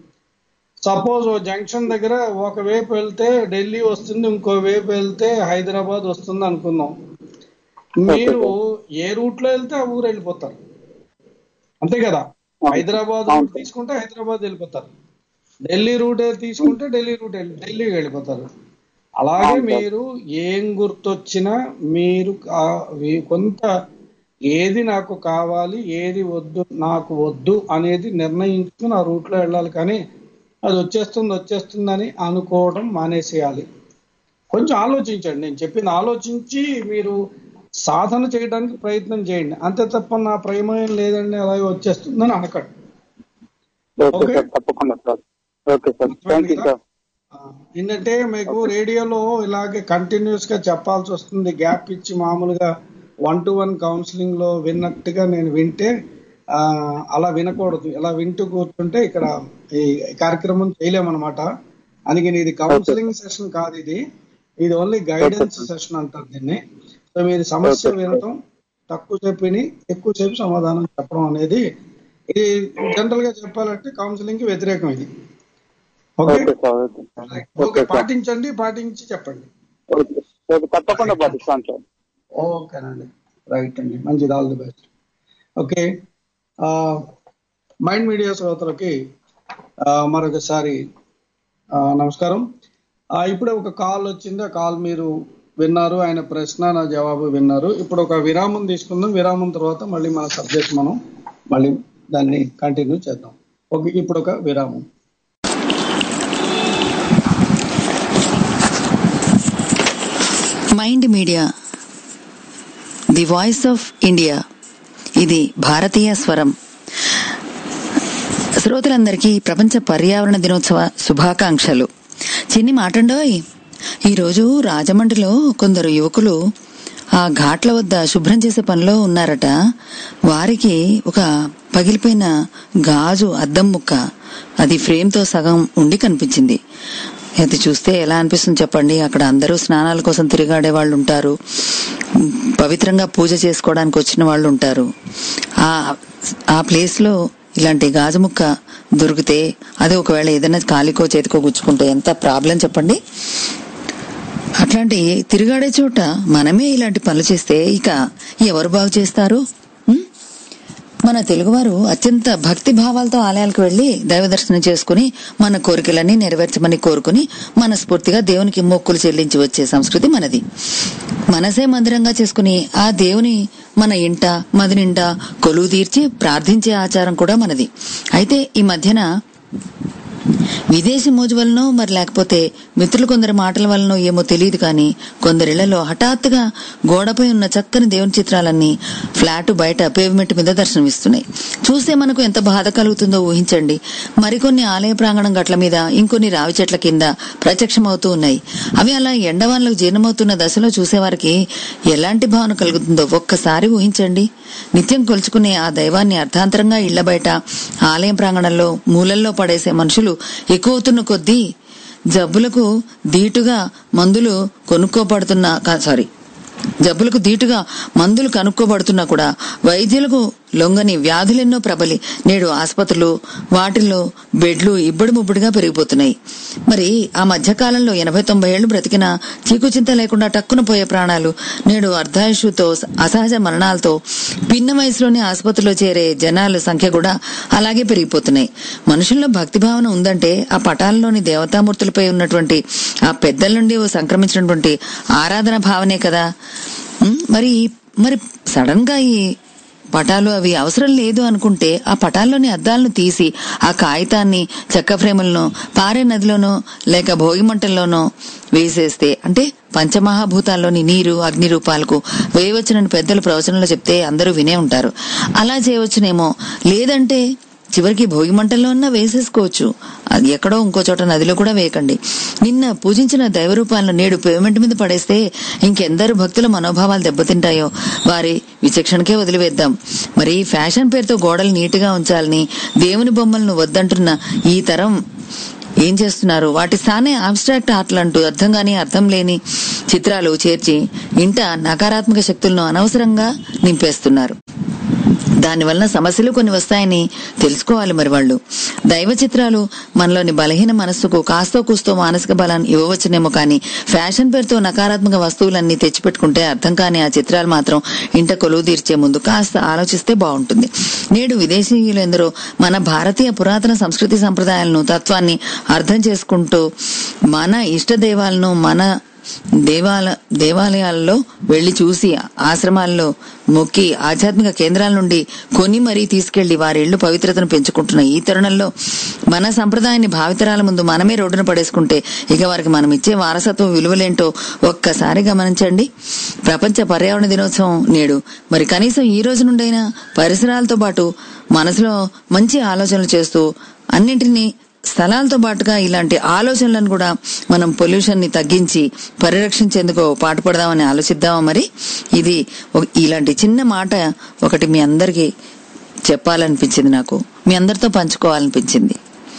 సపోజ్ ఓ జంక్షన్ దగ్గర ఒక వైపు వెళ్తే ఢిల్లీ వస్తుంది ఇంకో వైపు వెళ్తే హైదరాబాద్ వస్తుంది అనుకుందాం మీరు ఏ రూట్ లో వెళ్తే ఆ ఊరు వెళ్ళిపోతారు అంతే కదా హైదరాబాద్ రూట్ తీసుకుంటే హైదరాబాద్ వెళ్ళిపోతారు ఢిల్లీ రూట్ తీసుకుంటే ఢిల్లీ రూట్ వెళ్ళి ఢిల్లీ వెళ్ళిపోతారు అలాగే మీరు ఏం గుర్తొచ్చినా మీరు ఆ- వి- కొంత ఏది నాకు కావాలి ఏది వద్దు నాకు వద్దు అనేది నిర్ణయించుకుని ఆ రూట్ లో వెళ్ళాలి కానీ అది వచ్చేస్తుంది వచ్చేస్తుందని అనుకోవడం మానేసేయాలి కొంచెం ఆలోచించండి నేను చెప్పింది ఆలోచించి మీరు సాధన చేయడానికి ప్రయత్నం చేయండి అంతే తప్ప నా ప్రమేయం లేదండి అలాగే వచ్చేస్తుందని అనకండి ఓకే ఓకే. సార్ తప్పకుండా sir okay sir thank you sir ఆ, ఏంటంటే మీకు రేడియోలో ఇలాగే కంటిన్యూస్ గా చెప్పాల్సి వస్తుంది గ్యాప్ ఇచ్చి మామూలుగా వన్ టు వన్ కౌన్సిలింగ్ లో విన్నట్టుగా నేను వింటే ఆ, అలా వినకూడదు ఇలా వింటూ కూర్చుంటే ఇక్కడ ఈ కార్యక్రమం చేయలేమన్నమాట అందుకని ఇది కౌన్సిలింగ్ సెషన్ కాదు ఇది ఇది ఓన్లీ గైడెన్స్ సెషన్ అంటారు దీన్ని సో మీరు సమస్య వినటం తక్కువ సేపు విని ఎక్కువసేపు సమాధానం చెప్పడం అనేది ఇది జనరల్ గా చెప్పాలంటే కౌన్సిలింగ్ కి వ్యతిరేకం ఇది okay okay sir okay okay okay sir పాటించండి పాటించి చెప్పండి ఓకే ఓకే తప్పకుండా పాటిస్తాను సార్ ఓకేనండి రైట్ అండి మంచిది all the best okay Mind Media శ్రోతలకి ఆ, మరొకసారి ఆ, నమస్కారం ఆ, ఇప్పుడే ఒక కాల్ వచ్చింది ఆ కాల్ మీరు విన్నారు ఆయన ప్రశ్న నా జవాబు విన్నారు ఇప్పుడు ఒక విరామం తీసుకుందాం విరామం తర్వాత మళ్ళీ మన సబ్జెక్ట్ మనం మళ్ళీ దాన్ని కంటిన్యూ చేద్దాం ఓకే ఇప్పుడు ఒక విరామం Mind Media the voice of India ఇది భారతీయ స్వరం శ్రోతలందరికీ ప్రపంచ పర్యావరణ దినోత్సవ శుభాకాంక్షలు చిన్ని మాటండోయ్ ఈరోజు రాజమండ్రిలో కొందరు యువకులు ఆ ఘాట్ల వద్ద శుభ్రం చేసే పనిలో ఉన్నారట వారికి ఒక పగిలిపోయిన గాజు అద్దం ముక్క అది ఫ్రేమ్తో సగం ఉండి కనిపించింది అది చూస్తే ఎలా అనిపిస్తుంది చెప్పండి అక్కడ అందరూ స్నానాల కోసం తిరిగాడే వాళ్ళు ఉంటారు పవిత్రంగా పూజ చేసుకోవడానికి వచ్చిన వాళ్ళు ఉంటారు ఆ ఆ ప్లేస్ లో ఇలాంటి గాజు ముక్క దొరికితే అది ఒకవేళ ఏదైనా కాలికో చేతికో గుచ్చుకుంటే ఎంత ప్రాబ్లం చెప్పండి అట్లాంటి తిరిగాడే చోట మనమే ఇలాంటి పనులు చేస్తే ఇక ఎవరు బాగు చేస్తారు ఉం? మన తెలుగువారు అత్యంత భక్తి భావాలతో ఆలయాలకు వెళ్లి దైవ దర్శనం చేసుకుని మన కోరికలన్నీ నెరవేర్చమని కోరుకుని మనస్ఫూర్తిగా దేవునికి మొక్కులు చెల్లించి వచ్చే సంస్కృతి మనది మనసే మందిరంగా చేసుకుని ఆ దేవుని మన ఇంట మది నిండా కొలువు తీర్చి ప్రార్థించే ఆచారం కూడా మనది అయితే ఈ మధ్యన విదేశీ మోజు వలనో మరి లేకపోతే మిత్రులు కొందరి మాటల వలనో ఏమో తెలియదు కానీ కొందరిళ్లలో హఠాత్తుగా గోడపై ఉన్న చక్కని దేవుని చిత్రాలన్నీ ఫ్లాట్ బయట పేవ్మెంట్ మీద దర్శనమిస్తున్నాయి చూస్తే మనకు ఎంత బాధ కలుగుతుందో ఊహించండి మరికొన్ని ఆలయ ప్రాంగణం గట్ల మీద ఇంకొన్ని రావి చెట్ల కింద ప్రత్యక్షమవుతూ ఉన్నాయి అవి అలా ఎండవాన్లకు జీర్ణమవుతున్న దశలో చూసేవారికి ఎలాంటి భావన కలుగుతుందో ఒక్కసారి ఊహించండి నిత్యం కొలుచుకునే ఆ దైవాన్ని అర్థాంతరంగా ఇళ్ల బయట ఆలయం ప్రాంగణంలో మూలల్లో పడేసే మనుషులు ఎక్కువవుతున్న కొద్దీ జబ్బులకు ధీటుగా మందులు కొనుక్కోబడుతున్నా కా- సారీ జబ్బులకు ధీటుగా మందులు కనుక్కోబడుతున్నా కూడా వైద్యులకు లొంగని వ్యాధులెన్నో ప్రబలి నేడు ఆసుపత్రులు వాటిల్లో బెడ్లు ఇబ్బడి ముబ్బడిగా పెరిగిపోతున్నాయి మరి ఆ మధ్యకాలంలో ఎనభై తొంభై ఏళ్లు బ్రతికిన చీకుచింత లేకుండా టక్కున పోయే ప్రాణాలు నేడు అర్ధాయుషుతో అసహజ మరణాలతో భిన్న వయసులోనే ఆసుపత్రిలో చేరే జనాల సంఖ్య కూడా అలాగే పెరిగిపోతున్నాయి మనుషుల్లో భక్తి భావన ఉందంటే ఆ పటాలలోని దేవతామూర్తులపై ఉన్నటువంటి ఆ పెద్దల నుండి సంక్రమించినటువంటి ఆరాధన భావనే కదా ఉమ్, మరి మరి సడన్ గా ఈ పటాలు అవి అవసరం లేదు అనుకుంటే ఆ పటాల్లోని అద్దాలను తీసి ఆ కాగితాన్ని చెక్క ఫ్రేములను పారే నదిలోనో లేక భోగి మంటల్లోనో వేసేస్తే అంటే పంచమహాభూతాల్లోని నీరు అగ్ని రూపాలకు వేయవచ్చునని పెద్దలు ప్రవచనంలో చెప్తే అందరూ వినే ఉంటారు అలా చేయవచ్చునేమో లేదంటే చివరికి భోగి మంటల్లో ఉన్నా వేసేసుకోవచ్చు అది ఎక్కడో ఇంకో చోట నదిలో కూడా వేయకండి నిన్న పూజించిన దైవ రూపాలను నేడు పేమెంట్ మీద పడేస్తే ఇంకెందరు భక్తుల మనోభావాలు దెబ్బతింటాయో వారి విచక్షణకే వదిలివేద్దాం మరి ఫ్యాషన్ పేరుతో గోడలు నీట్గా ఉంచాలని దేవుని బొమ్మలను వద్దంటున్న ఈ తరం ఏం చేస్తున్నారు వాటి స్థానే అబ్స్ట్రాక్ట్ ఆర్ట్లు అంటూ అర్థం కాని అర్థం లేని చిత్రాలు చేర్చి ఇంట నకారాత్మక శక్తులను అనవసరంగా నింపేస్తున్నారు దానివల్ల సమస్యలు కొన్ని వస్తాయని తెలుసుకోవాలి మరి వాళ్ళు దైవ చిత్రాలు మనలోని బలహీన మనస్సుకు కాస్తో కూస్తో మానసిక బలాన్ని ఇవ్వవచ్చునేమో కానీ ఫ్యాషన్ పేరుతో నకారాత్మక వస్తువులన్నీ తెచ్చిపెట్టుకుంటే అర్థం కాని ఆ చిత్రాలు మాత్రం ఇంట కొలువు తీర్చే ముందు కాస్త ఆలోచిస్తే బాగుంటుంది నేడు విదేశీయులు ఎందరో మన భారతీయ పురాతన సంస్కృతి సంప్రదాయాలను తత్వాన్ని అర్థం చేసుకుంటూ మన ఇష్ట దైవాలను మన దేవాల దేవాలయాల్లో వెళ్లి చూసి ఆశ్రమాల్లో మొక్కి ఆధ్యాత్మిక కేంద్రాల నుండి కొని మరీ తీసుకెళ్లి వారి ఇళ్లు పవిత్రతను పెంచుకుంటున్న ఈ తరుణంలో మన సంప్రదాయాన్ని భావితరాల ముందు మనమే రోడ్డున పడేసుకుంటే ఇక వారికి మనం ఇచ్చే వారసత్వ విలువలేంటో ఒక్కసారి గమనించండి ప్రపంచ పర్యావరణ దినోత్సవం నేడు మరి కనీసం ఈ రోజు నుండైనా పరిసరాలతో పాటు మనసులో మంచి ఆలోచనలు చేస్తూ అన్నింటినీ స్థలాలతో పాటుగా ఇలాంటి ఆలోచనలను కూడా మనం పొల్యూషన్ ని తగ్గించి పరిరక్షించేందుకు పాటుపడదామని ఆలోచిద్దామా మరి ఇది ఒక- ఇలాంటి చిన్న మాట ఒకటి మీ అందరికీ చెప్పాలనిపించింది నాకు మీ అందరితో పంచుకోవాలనిపించింది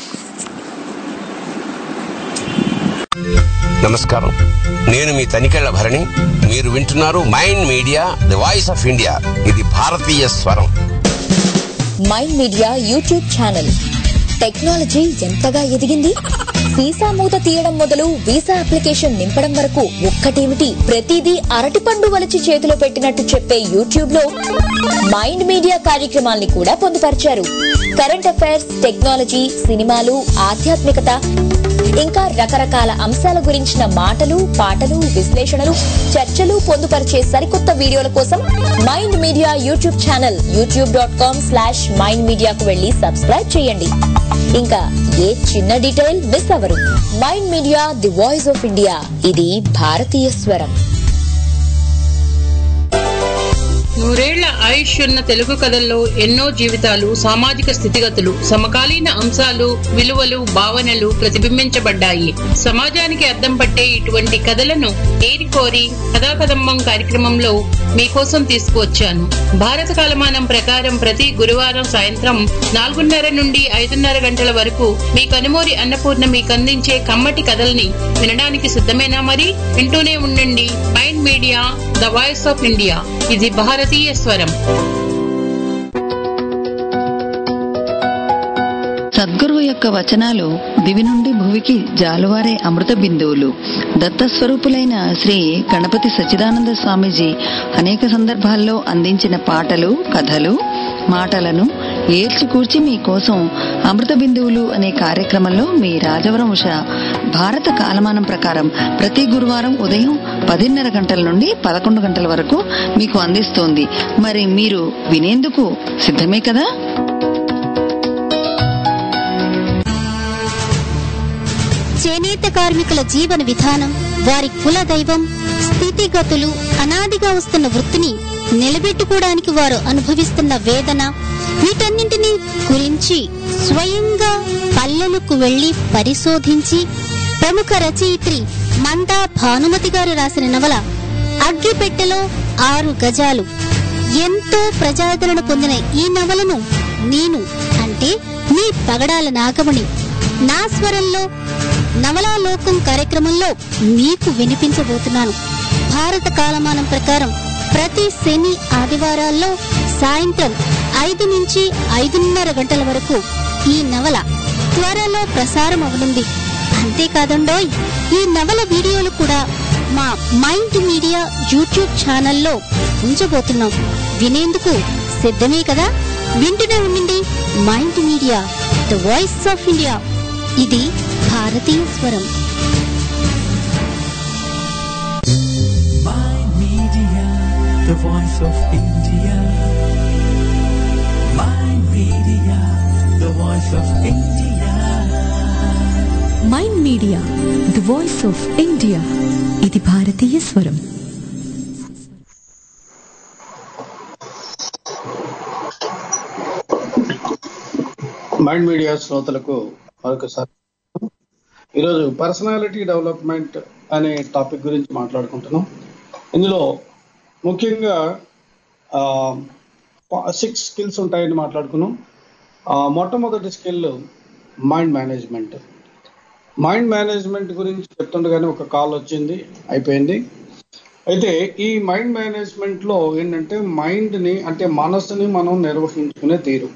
నమస్కారం నేను మీ తనికెళ్ల భరణి మీరు వింటున్నారు Mind Media the voice of India ఇది భారతీయ స్వరం Mind Media YouTube channel technology ఎంతగా ఎదిగింది వీసా మూత తీయడం మొదలు వీసా అప్లికేషన్ నింపడం వరకు ఒక్కటేమిటి ప్రతిదీ అరటిపండు వలిచి చేతిలో పెట్టినట్టు చెప్పే యూట్యూబ్ లో మైండ్ మీడియా కార్యక్రమాల్ని కూడా పొందుపరిచారు కరెంట్ అఫైర్స్ టెక్నాలజీ సినిమాలు ఆధ్యాత్మికత ఇంకా రకరకాల అంశాల గురించిన మాటలు పాటలు విశ్లేషణలు చర్చలు పొందుపరిచే సరికొత్త వీడియోల కోసం Mind Media YouTube channel YouTube dot com slash mind మీడియాకు వెళ్లి సబ్స్క్రైబ్ చేయండి ఇంకా ఏ చిన్న డీటెయిల్ మిస్ అవ్వరు Mind Media the voice of India ఇది భారతీయ స్వరం నూరేళ్ల ఆయుష్ ఉన్న తెలుగు కథల్లో ఎన్నో జీవితాలు సామాజిక స్థితిగతులు సమకాలీన అంశాలు విలువలు భావనలు ప్రతిబింబించబడ్డాయి సమాజానికి అద్దం పట్టే ఇటువంటి కథలను ఏరి కోరి కథాకదంబం కార్యక్రమంలో మీకోసం తీసుకువచ్చాను భారత కాలమానం ప్రకారం ప్రతి గురువారం సాయంత్రం నాలుగున్నర నుండి ఐదున్నర గంటల వరకు మీ కనుమూరి అన్నపూర్ణ మీకు అందించే కమ్మటి కథల్ని వినడానికి సిద్ధమేనా మరి వింటూనే ఉండండి Mind Media the voice of India ఇది భారతీయ స్వరం సద్గురువు యొక్క వచనాలు దివి నుండి భువికి జాలువారే అమృత బిందువులు దత్తస్వరూపులైన శ్రీ గణపతి సచ్చిదానంద స్వామీజీ అనేక సందర్భాల్లో అందించిన పాటలు కథలు మాటలను ఏర్చికూర్చి మీకోసం అమృత బిందువులు అనే కార్యక్రమంలో మీ రాజవరం ఉష భారత కాలమానం ప్రకారం ప్రతి గురువారం ఉదయం పదిన్నర గంటల నుండి పదకొండు గంటల వరకు మీకు అందిస్తోంది మరి మీరు వినేందుకు సిద్ధమే కదా చేనేత కార్మికుల జీవన విధానం వారి కుల దైవం స్థితిగతులు అనాదిగా వస్తున్న వృత్తిని నిలబెట్టుకోవడానికి వారు అనుభవిస్తున్న వేదన వీటన్నింటినీ గురించి స్వయంగా పల్లెలకు వెళ్లి పరిశోధించి ప్రముఖ రచయిత్రి మందా భానుమతి గారు రాసిన నవల అగ్గిపెట్టెలో ఆరు గజాలు ఎంతో ప్రజాదరణ పొందిన ఈ నవలను నేను అంటే మీ పగడాల నాగమణి నా స్వరంలో నవలాలోకం కార్యక్రమంలో మీకు వినిపించబోతున్నాను భారత కాలమానం ప్రకారం ప్రతి శని ఆదివారాల్లో సాయంత్రం ఐదు నుంచి ఐదున్నర గంటల వరకు ఈ నవల త్వరలో ప్రసారం అవనుంది అంతేకాదండోయ్ ఈ నవల వీడియోలు కూడా మా మైండ్ మీడియా యూట్యూబ్ ఛానల్లో ఉంచబోతున్నాం వినేందుకు సిద్ధమే కదా వింటూనే ఉండండి Mind Media the voice of India ఇది భారతీయ స్వరం My Media, the voice of India. My Media, the voice of India. Mind Media the voice of India ఇది భారతీయ స్వరం మైండ్ మీడియా శ్రోతలకు మరొకసారి ఈరోజు పర్సనాలిటీ డెవలప్మెంట్ అనే టాపిక్ గురించి మాట్లాడుకుంటున్నాం ఇందులో ముఖ్యంగా సిక్స్ స్కిల్స్ ఉంటాయని మాట్లాడుకున్నాం ఆ, మొట్టమొదటి skill mind management mind management గురించి చెప్తుండగానే ఒక కాల్ వచ్చింది అయిపోయింది అయితే ఈ మైండ్ మేనేజ్మెంట్లో ఏంటంటే మైండ్ని అంటే మనసుని మనం నిర్వహించుకునే తీరు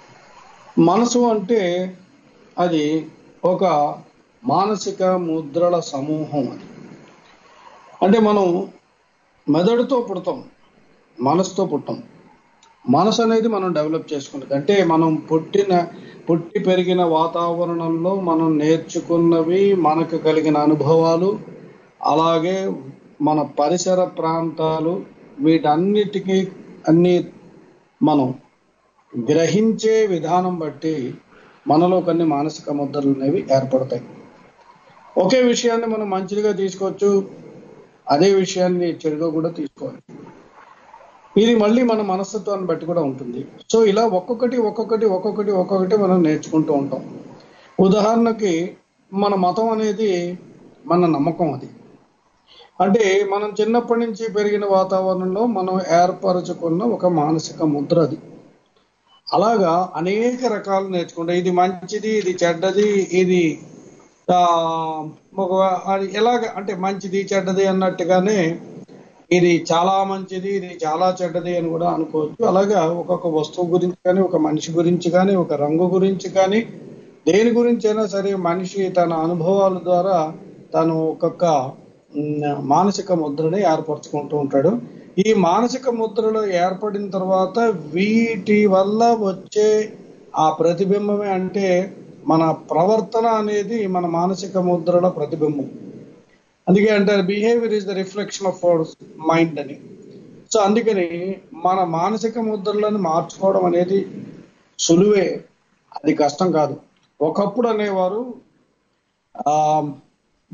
మనసు అంటే అది ఒక మానసిక ముద్రల సమూహం అది అంటే మనం మెదడుతో పుడతాం మనసుతో పుట్టాం మనసు అనేది మనం డెవలప్ చేసుకున్నది అంటే మనం పుట్టిన పుట్టి పెరిగిన వాతావరణంలో మనం నేర్చుకున్నవి మనకు కలిగిన అనుభవాలు అలాగే మన పరిసర ప్రాంతాలు వీటన్నిటికీ అన్ని మనం గ్రహించే విధానం బట్టి మనలో కొన్ని మానసిక ముద్రలు అనేవి ఏర్పడతాయి ఒకే విషయాన్ని మనం మంచిగా తీసుకోవచ్చు అదే విషయాన్ని చెడుగా కూడా తీసుకోవచ్చు ఇది మళ్ళీ మన మనస్తత్వాన్ని బట్టి కూడా ఉంటుంది సో ఇలా ఒక్కొక్కటి ఒక్కొక్కటి ఒక్కొక్కటి ఒక్కొక్కటి మనం నేర్చుకుంటూ ఉంటాం ఉదాహరణకి మన మతం అనేది మన నమ్మకం అది అంటే మనం చిన్నప్పటి నుంచి పెరిగిన వాతావరణంలో మనం ఏర్పరచుకున్న ఒక మానసిక ముద్ర అది అలాగా అనేక రకాలు నేర్చుకుంటాం ఇది మంచిది ఇది చెడ్డది ఇది ఆ, ఒక అది ఎలాగ అంటే మంచిది చెడ్డది అన్నట్టుగానే ఇది చాలా మంచిది ఇది చాలా చెడ్డది అని కూడా అనుకోవచ్చు అలాగా ఒక్కొక్క వస్తువు గురించి కానీ ఒక మనిషి గురించి కానీ ఒక రంగు గురించి కానీ దేని గురించి అయినా సరే మనిషి తన అనుభవాల ద్వారా తను ఒక్కొక్క ఉమ్, మానసిక ముద్రని ఏర్పరచుకుంటూ ఉంటాడు ఈ మానసిక ముద్రలు ఏర్పడిన తర్వాత వీటి వల్ల వచ్చే ఆ ప్రతిబింబమే అంటే మన ప్రవర్తన అనేది మన మానసిక ముద్రల ప్రతిబింబం అందుకే అంటారు behaviour is the reflection of our mind అని సో అందుకని మన మానసిక ముద్రలను మార్చుకోవడం అనేది సులువే అది కష్టం కాదు ఒకప్పుడు అనేవారు ఆ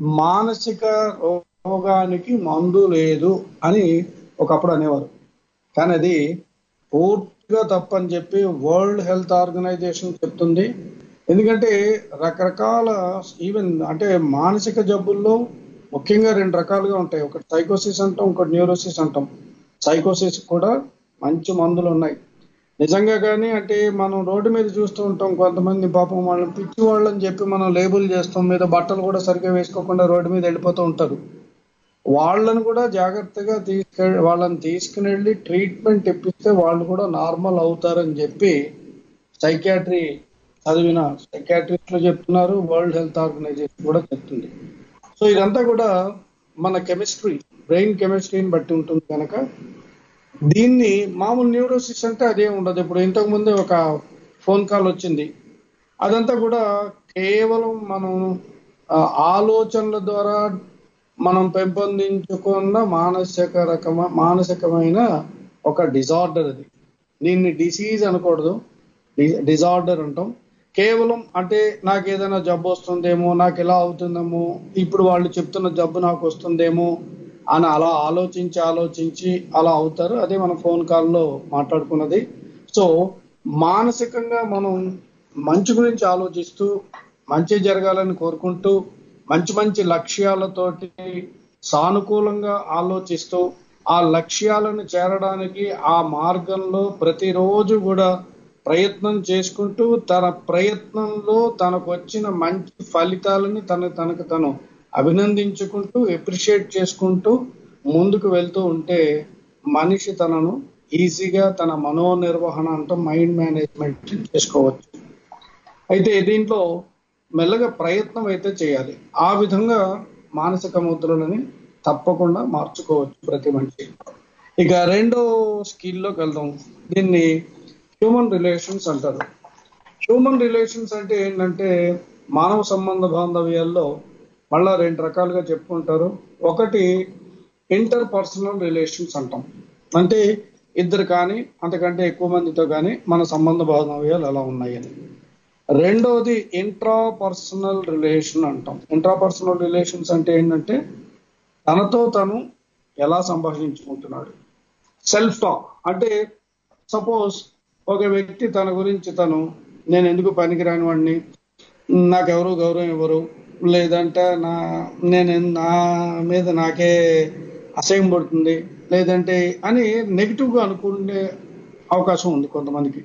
మానసిక రోగానికి మందు లేదు అని ఒకప్పుడు అనేవారు కానీ అది పూర్తిగా తప్పని చెప్పి వరల్డ్ హెల్త్ ఆర్గనైజేషన్ చెప్తుంది ఎందుకంటే రకరకాల ఈవెన్ అంటే మానసిక జబ్బుల్లో ముఖ్యంగా రెండు రకాలుగా ఉంటాయి ఒకటి సైకోసిస్ అంటాం ఒకటి న్యూరోసిస్ అంటాం సైకోసిస్ కూడా మంచి మందులు ఉన్నాయి నిజంగా కానీ అంటే మనం రోడ్డు మీద చూస్తూ ఉంటాం కొంతమంది పాపం వాళ్ళని పిచ్చి వాళ్ళని చెప్పి మనం లేబుల్ చేస్తాం మీద బట్టలు కూడా సరిగ్గా వేసుకోకుండా రోడ్డు మీద వెళ్ళిపోతూ ఉంటారు వాళ్ళని కూడా జాగ్రత్తగా తీసుకెళ్ళి వాళ్ళని తీసుకుని వెళ్ళి ట్రీట్మెంట్ ఇప్పిస్తే వాళ్ళు కూడా నార్మల్ అవుతారని చెప్పి సైకాట్రీ చదివిన సైకాట్రిస్టులు చెప్తున్నారు వరల్డ్ హెల్త్ ఆర్గనైజేషన్ కూడా చెప్తుంది సో ఇదంతా కూడా మన కెమిస్ట్రీ బ్రెయిన్ కెమిస్ట్రీని బట్టి ఉంటుంది కనుక దీన్ని మామూలు న్యూరోసిస్ అంటే అదే ఉండదు ఇప్పుడు ఇంతకు ముందే ఒక ఫోన్ కాల్ వచ్చింది అదంతా కూడా కేవలం మనం ఆ, ఆలోచనల ద్వారా మనం పెంపొందించుకున్న మానసిక రకమ మానసికమైన ఒక డిజార్డర్ అది దీన్ని డిసీజ్ అనకూడదు డిజార్డర్ అంటాం కేవలం అంటే నాకు ఏదైనా జబ్బు వస్తుందేమో నాకు ఇలా అవుతుందేమో ఇప్పుడు వాళ్ళు చెప్తున్న జబ్బు నాకు వస్తుందేమో అని అలా ఆలోచించి ఆలోచించి అలా అవుతారు అదే మన ఫోన్ కాల్లో మాట్లాడుకున్నది సో మానసికంగా మనం మంచి గురించి ఆలోచిస్తూ మంచి జరగాలని కోరుకుంటూ మంచి మంచి లక్ష్యాలతోటి సానుకూలంగా ఆలోచిస్తూ ఆ లక్ష్యాలను చేరడానికి ఆ మార్గంలో ప్రతిరోజు కూడా ప్రయత్నం చేసుకుంటూ తన ప్రయత్నంలో తనకు వచ్చిన మంచి ఫలితాలని తన తనకు తను అభినందించుకుంటూ ఎప్రిషియేట్ చేసుకుంటూ ముందుకు వెళ్తూ ఉంటే మనిషి తనను ఈజీగా తన మనోనిర్వహణ అంటూ మైండ్ మేనేజ్మెంట్ చేసుకోవచ్చు అయితే దీంట్లో మెల్లగా ప్రయత్నం అయితే చేయాలి ఆ విధంగా మానసిక ముద్రలని తప్పకుండా మార్చుకోవచ్చు ప్రతి మనిషి ఇక రెండో స్కిల్లోకి వెళ్దాం దీన్ని హ్యూమన్ రిలేషన్స్ అంటారు హ్యూమన్ రిలేషన్స్ అంటే ఏంటంటే మానవ సంబంధ బాంధవ్యాల్లో మళ్ళా రెండు రకాలుగా చెప్పుకుంటారు ఒకటి ఇంటర్ పర్సనల్ రిలేషన్స్ అంటాం అంటే ఇద్దరు కానీ అంతకంటే ఎక్కువ మందితో కానీ మన సంబంధ బాంధవ్యాలు ఎలా ఉన్నాయని రెండోది ఇంట్రా పర్సనల్ రిలేషన్ అంటాం ఇంట్రా పర్సనల్ రిలేషన్స్ అంటే ఏంటంటే తనతో తను ఎలా సంభాషించుకుంటున్నాడు సెల్ఫ్ టాక్ అంటే సపోజ్ ఒక వ్యక్తి తన గురించి తను నేను ఎందుకు పనికిరాని వాడిని నాకెవరు గౌరవం ఇవ్వరు లేదంటే నా నేను నా మీద నాకే అసహ్యం పడుతుంది లేదంటే అని నెగిటివ్గా అనుకునే అవకాశం ఉంది కొంతమందికి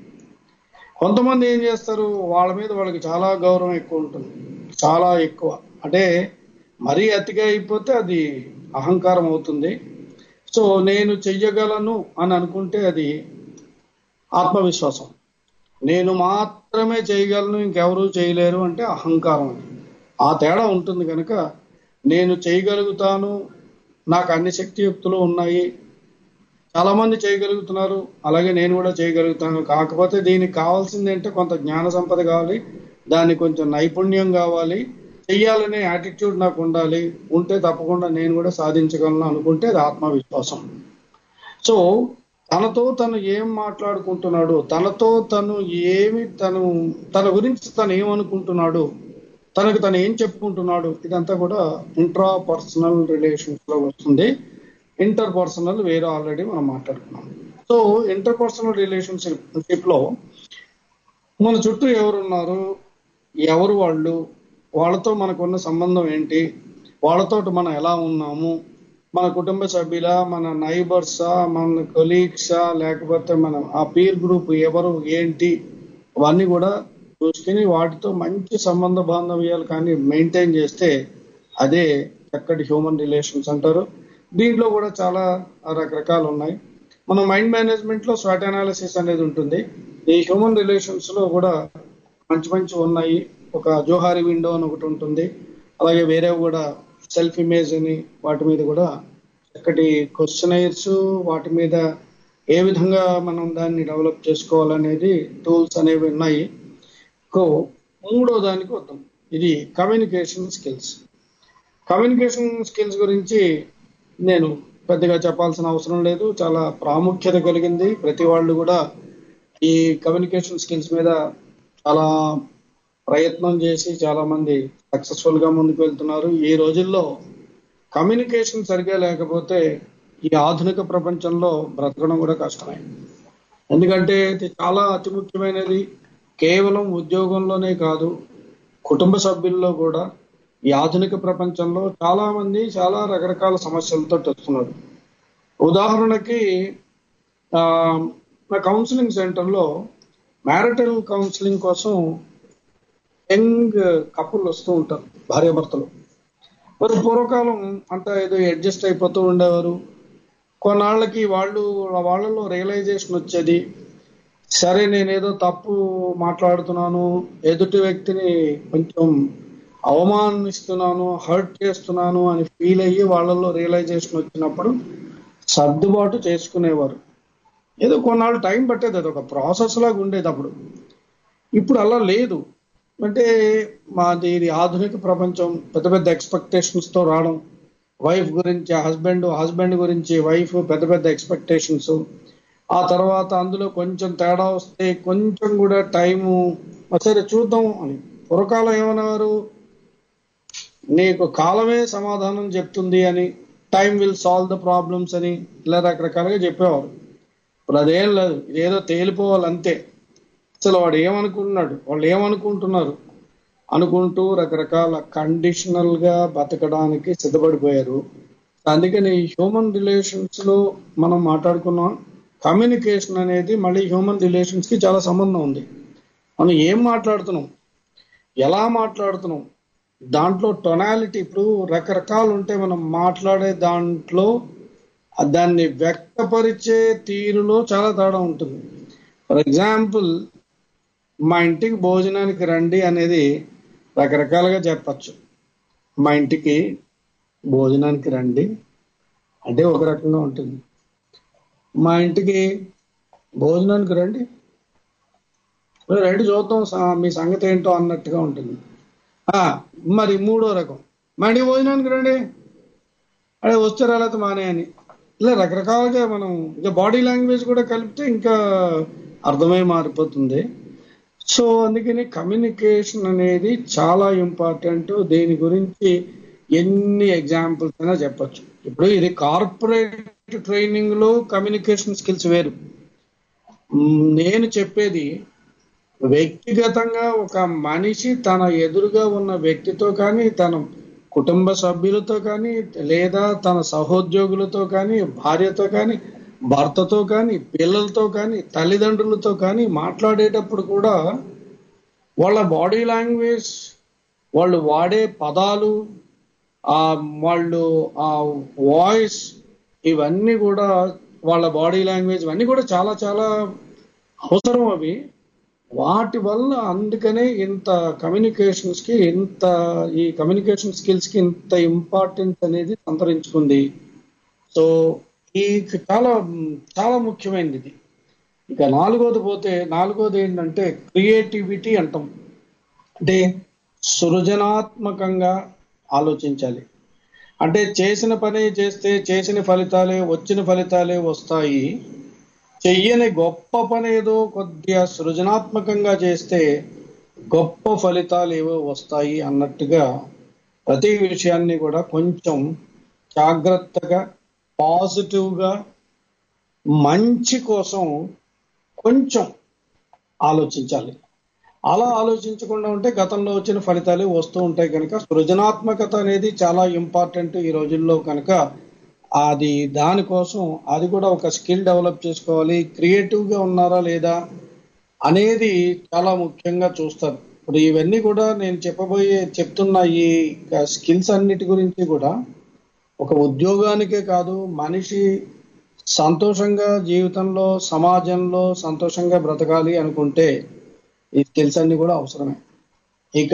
కొంతమంది ఏం చేస్తారు వాళ్ళ మీద వాళ్ళకి చాలా గౌరవం ఎక్కువ ఉంటుంది చాలా ఎక్కువ అంటే మరీ అతిగా అయిపోతే అది అహంకారం అవుతుంది సో నేను చెయ్యగలను అని అనుకుంటే అది ఆత్మవిశ్వాసం నేను మాత్రమే చేయగలను ఇంకెవరూ చేయలేరు అంటే అహంకారం అది ఆ తేడా ఉంటుంది కనుక నేను చేయగలుగుతాను నాకు అన్ని శక్తియుక్తులు ఉన్నాయి చాలా మంది చేయగలుగుతున్నారు అలాగే నేను కూడా చేయగలుగుతాను కాకపోతే దీనికి కావాల్సింది అంటే కొంత జ్ఞాన సంపద కావాలి దానికి కొంచెం నైపుణ్యం కావాలి చెయ్యాలనే యాటిట్యూడ్ నాకు ఉండాలి ఉంటే తప్పకుండా నేను కూడా సాధించగలను అనుకుంటే అది ఆత్మవిశ్వాసం సో తనతో తను ఏం మాట్లాడుకుంటున్నాడు తనతో తను ఏమి తను తన గురించి తను ఏమనుకుంటున్నాడు తనకు తను ఏం చెప్పుకుంటున్నాడు ఇదంతా కూడా ఇంట్రా పర్సనల్ రిలేషన్స్ లో వస్తుంది ఇంటర్ పర్సనల్ వేరే ఆల్రెడీ మనం మాట్లాడుకున్నాం సో ఇంటర్ పర్సనల్ రిలేషన్షిప్ లో మన చుట్టూ ఎవరున్నారు ఎవరు వాళ్ళు వాళ్ళతో మనకున్న సంబంధం ఏంటి వాళ్ళతో మనం ఎలా ఉన్నాము మన కుటుంబ సభ్యుల మన నైబర్సా మన కొలీగ్సా లేకపోతే మన ఆ పీర్ గ్రూప్ ఎవరు ఏంటి అవన్నీ కూడా చూసుకుని వాటితో మంచి సంబంధ బాంధవ్యాలు కానీ మెయింటైన్ చేస్తే అదే చక్కటి హ్యూమన్ రిలేషన్స్ అంటారు దీంట్లో కూడా చాలా రకరకాలు ఉన్నాయి మన మైండ్ మేనేజ్మెంట్ లో స్వాట్ అనాలిసిస్ అనేది ఉంటుంది ఈ హ్యూమన్ రిలేషన్స్ లో కూడా మంచి మంచి ఉన్నాయి ఒక జోహారి విండో అని ఒకటి ఉంటుంది అలాగే వేరే కూడా సెల్ఫ్ ఇమేజ్ అని వాటి మీద కూడా చక్కటి క్వశ్చనైర్స్ వాటి మీద ఏ విధంగా మనం దాన్ని డెవలప్ చేసుకోవాలనేది టూల్స్ అనేవి ఉన్నాయి కో మూడో దానికి వద్దాం ఇది కమ్యూనికేషన్ స్కిల్స్ కమ్యూనికేషన్ స్కిల్స్ గురించి నేను పెద్దగా చెప్పాల్సిన అవసరం లేదు చాలా ప్రాముఖ్యత కలిగింది ప్రతి వాళ్ళు కూడా ఈ కమ్యూనికేషన్ స్కిల్స్ మీద చాలా ప్రయత్నం చేసి చాలా మంది సక్సెస్ఫుల్ గా ముందుకు వెళ్తున్నారు ఈ రోజుల్లో కమ్యూనికేషన్ సరిగా లేకపోతే ఈ ఆధునిక ప్రపంచంలో బ్రతకడం కూడా కష్టమే ఎందుకంటే ఇది చాలా అతి ముఖ్యమైనది కేవలం ఉద్యోగంలోనే కాదు కుటుంబ సభ్యుల్లో కూడా ఈ ఆధునిక ప్రపంచంలో చాలా మంది చాలా రకరకాల సమస్యలతో వస్తున్నారు ఉదాహరణకి ఆ, నా కౌన్సిలింగ్ సెంటర్లో మ్యారిటల్ కౌన్సిలింగ్ కోసం యంగ్ కపుల్ వస్తూ ఉంటారు భార్యాభర్తలు మరి పూర్వకాలం అంతా ఏదో అడ్జస్ట్ అయిపోతూ ఉండేవారు కొన్నాళ్ళకి వాళ్ళు వాళ్ళలో రియలైజేషన్ వచ్చేది సరే నేనేదో తప్పు మాట్లాడుతున్నాను ఎదుటి వ్యక్తిని కొంచెం అవమానిస్తున్నాను హర్ట్ చేస్తున్నాను అని ఫీల్ అయ్యి వాళ్ళలో రియలైజేషన్ వచ్చినప్పుడు సర్దుబాటు చేసుకునేవారు ఏదో కొన్నాళ్ళు టైం పట్టేది అది ఒక ప్రాసెస్ లాగా ఉండేది అప్పుడు ఇప్పుడు అలా లేదు అంటే మాది ఇది ఆధునిక ప్రపంచం పెద్ద పెద్ద ఎక్స్పెక్టేషన్స్ తో రావడం వైఫ్ గురించి హస్బెండ్ హస్బెండ్ గురించి వైఫ్ పెద్ద పెద్ద ఎక్స్పెక్టేషన్స్ ఆ తర్వాత అందులో కొంచెం తేడా వస్తే కొంచెం కూడా టైము సరే చూద్దాం అని పూర్వకాలం ఏమన్నారు నీకు కాలమే సమాధానం చెప్తుంది అని time will solve the problems అని ఇలా రకరకాలుగా చెప్పేవారు ఇప్పుడు అదేం లేదు ఇదేదో తేలిపోవాలి అంతే అసలు వాడు ఏమనుకుంటున్నాడు వాళ్ళు ఏమనుకుంటున్నారు అనుకుంటూ రకరకాల కండిషనల్ గా బతకడానికి సిద్ధపడిపోయారు అందుకని హ్యూమన్ రిలేషన్స్ లో మనం మాట్లాడుకున్నాం కమ్యూనికేషన్ అనేది మళ్ళీ హ్యూమన్ రిలేషన్స్ కి చాలా సంబంధం ఉంది మనం ఏం మాట్లాడుతున్నాం ఎలా మాట్లాడుతున్నాం దాంట్లో టొనాలిటీ ఇప్పుడు రకరకాలు ఉంటే మనం మాట్లాడే దాంట్లో దాన్ని వ్యక్తపరిచే తీరులో చాలా తేడా ఉంటుంది ఫర్ ఎగ్జాంపుల్ మా ఇంటికి భోజనానికి రండి అనేది రకరకాలుగా చెప్పచ్చు మా ఇంటికి భోజనానికి రండి అంటే ఒక రకంగా ఉంటుంది మా ఇంటికి భోజనానికి రండి "మరి రండి చూద్దాం స- మీ సంగతి ఏంటో అన్నట్టుగా ఉంటుంది ఆ, మరి మూడో రకం మా ఇంటికి భోజనానికి రండి అదే వస్తే రాలేత మానే అని ఇలా రకరకాలుగా మనం ఇంకా బాడీ లాంగ్వేజ్ కూడా కలిపితే ఇంకా అర్థమై మారిపోతుంది సో అందుకని కమ్యూనికేషన్ అనేది చాలా ఇంపార్టెంట్ దీని గురించి ఎన్ని ఎగ్జాంపుల్స్ అయినా చెప్పొచ్చు ఇప్పుడు ఇది కార్పొరేట్ ట్రైనింగ్ లో కమ్యూనికేషన్ స్కిల్స్ వేరు మ్, నేను చెప్పేది వ్యక్తిగతంగా ఒక మనిషి తన ఎదురుగా ఉన్న వ్యక్తితో కానీ తన కుటుంబ సభ్యులతో కానీ లేదా తన సహోద్యోగులతో కానీ భార్యతో కానీ భర్తతో కానీ పిల్లలతో కానీ తల్లిదండ్రులతో కానీ మాట్లాడేటప్పుడు కూడా వాళ్ళ బాడీ లాంగ్వేజ్ వాళ్ళు వాడే పదాలు ఆ వాళ్ళు ఆ వాయిస్ ఇవన్నీ కూడా వాళ్ళ బాడీ లాంగ్వేజ్ ఇవన్నీ కూడా చాలా చాలా అవసరం అవి వాటి వల్ల అందుకనే ఇంత కమ్యూనికేషన్స్ కి ఇంత ఈ కమ్యూనికేషన్ స్కిల్స్ కి ఇంత ఇంపార్టెన్స్ అనేది సంతరించుకుంది సో ఈ చాలా చాలా ముఖ్యమైనది ఇది ఇక నాలుగోది పోతే నాలుగోది ఏంటంటే క్రియేటివిటీ అంటాం అంటే సృజనాత్మకంగా ఆలోచించాలి అంటే చేసిన పని చేస్తే చేసిన ఫలితాలే వచ్చిన ఫలితాలే వస్తాయి చెయ్యని గొప్ప పని ఏదో కొద్దిగా సృజనాత్మకంగా చేస్తే గొప్ప ఫలితాలు ఏవో వస్తాయి అన్నట్టుగా ప్రతి విషయాన్ని కూడా కొంచెం జాగ్రత్తగా పాజిటివ్గా మంచి కోసం కొంచెం ఆలోచించాలి అలా ఆలోచించకుండా ఉంటే గతంలో వచ్చిన ఫలితాలే వస్తూ ఉంటాయి కనుక సృజనాత్మకత అనేది చాలా ఇంపార్టెంట్ ఈ రోజుల్లో కనుక అది దానికోసం అది కూడా ఒక స్కిల్ డెవలప్ చేసుకోవాలి క్రియేటివ్ గా ఉన్నారా లేదా అనేది చాలా ముఖ్యంగా చూస్తారు ఇప్పుడు ఇవన్నీ కూడా నేను చెప్పబోయే చెప్తున్న ఈ స్కిల్స్ అన్నిటి గురించి కూడా ఒక ఉద్యోగానికే కాదు మనిషి సంతోషంగా జీవితంలో సమాజంలో సంతోషంగా బ్రతకాలి అనుకుంటే ఈ స్కిల్స్ అన్ని కూడా అవసరమే ఇక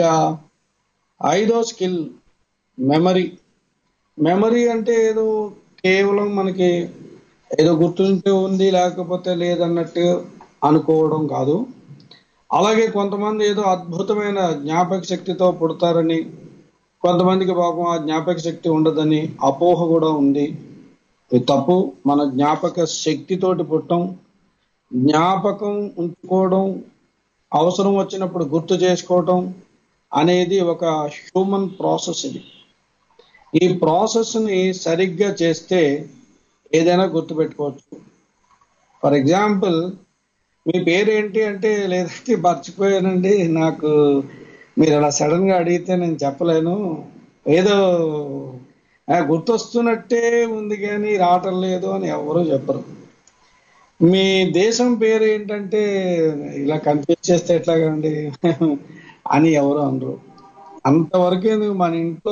ఐదో స్కిల్ మెమరీ మెమరీ అంటే ఏదో కేవలం మనకి ఏదో గుర్తుంటే ఉంది లేకపోతే లేదన్నట్టు అనుకోవడం కాదు అలాగే కొంతమంది ఏదో అద్భుతమైన జ్ఞాపక శక్తితో పుడతారని కొంతమందికి పాపం ఆ జ్ఞాపక శక్తి ఉండదని అపోహ కూడా ఉంది ఇది తప్పు మన జ్ఞాపక శక్తితోటి పుట్టం జ్ఞాపకం ఉంచుకోవడం అవసరం వచ్చినప్పుడు గుర్తు చేసుకోవడం అనేది ఒక హ్యూమన్ ప్రాసెస్ ఇది ఈ ప్రాసెస్ ని సరిగ్గా చేస్తే ఏదైనా గుర్తుపెట్టుకోవచ్చు ఫర్ ఎగ్జాంపుల్ మీ పేరు ఏంటి అంటే లేదంటే మర్చిపోయానండి నాకు మీరు అలా సడన్ గా అడిగితే నేను చెప్పలేను ఏదో ఆ, గుర్తొస్తున్నట్టే ఉంది కానీ రావటం లేదు అని ఎవరూ చెప్పరు మీ దేశం పేరు ఏంటంటే ఇలా కన్ఫ్యూజ్ చేస్తే ఎట్లాగండి అని ఎవరు అనరు అంతవరకు ఎందుకు మన ఇంట్లో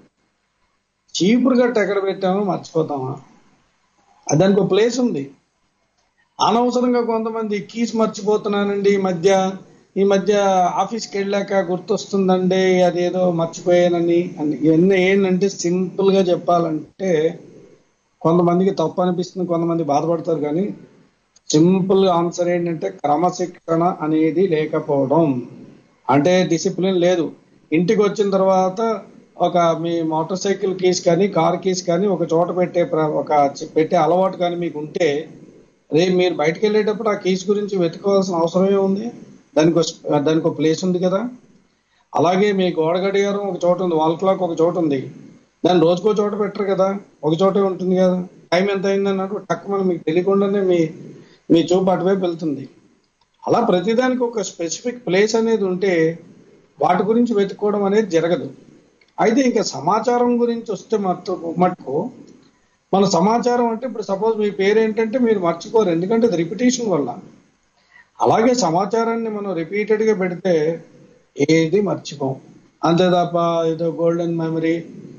చీపురు గట్ట ఎక్కడ పెట్టామో మర్చిపోతామా ఆ దానికి ఒక ప్లేస్ ఉంది అనవసరంగా కొంతమంది కీస్ మర్చిపోతున్నానండి ఈ మధ్య ఈ మధ్య ఆఫీస్కి వెళ్ళాక గుర్తొస్తుందండి అదేదో మర్చిపోయానని అని ఇవన్నీ ఏంటంటే సింపుల్ గా చెప్పాలంటే కొంతమందికి తప్పు అనిపిస్తుంది కొంతమంది బాధపడతారు కానీ సింపుల్ ఆన్సర్ ఏంటంటే క్రమశిక్షణ అనేది లేకపోవడం అంటే డిసిప్లిన్ లేదు ఇంటికి వచ్చిన తర్వాత ఒక మీ మోటార్ సైకిల్ కీస్ కానీ కార్ కీస్ కానీ ఒక చోట పెట్టే ప్ర- ఒక చి- పెట్టే అలవాటు కానీ మీకు ఉంటే రేపు మీరు బయటకు వెళ్ళేటప్పుడు ఆ కీస్ గురించి వెతుకోవాల్సిన అవసరమే ఉంది దానికి ఒక- దానికి ఒక ప్లేస్ ఉంది కదా అలాగే మీ గోడ గడియారం ఒక చోట ఉంది వాల్ క్లాక్ ఒక చోట ఉంది దాన్ని రోజుకో చోట పెట్టరు కదా ఒక చోటే ఉంటుంది కదా టైం ఎంత అయింది అన్నట్టు టక్కుమని మీకు తెలియకుండానే మీ మీ చూపు అటువైపు వెళ్తుంది అలా ప్రతిదానికి ఒక స్పెసిఫిక్ ప్లేస్ అనేది ఉంటే వాటి గురించి వెతుక్కోవడం అనేది జరగదు అయితే ఇంకా సమాచారం గురించి వస్తే మట్టు మట్టుకు మన సమాచారం అంటే ఇప్పుడు సపోజ్ మీ పేరు ఏంటంటే మీరు మర్చిపోరు ఎందుకంటే అది రిపిటేషన్ వల్ల అలాగే సమాచారాన్ని మనం రిపీటెడ్ గా పెడితే ఏది మర్చిపోం అంతే తప్ప ఏదో గోల్డెన్ మెమరీ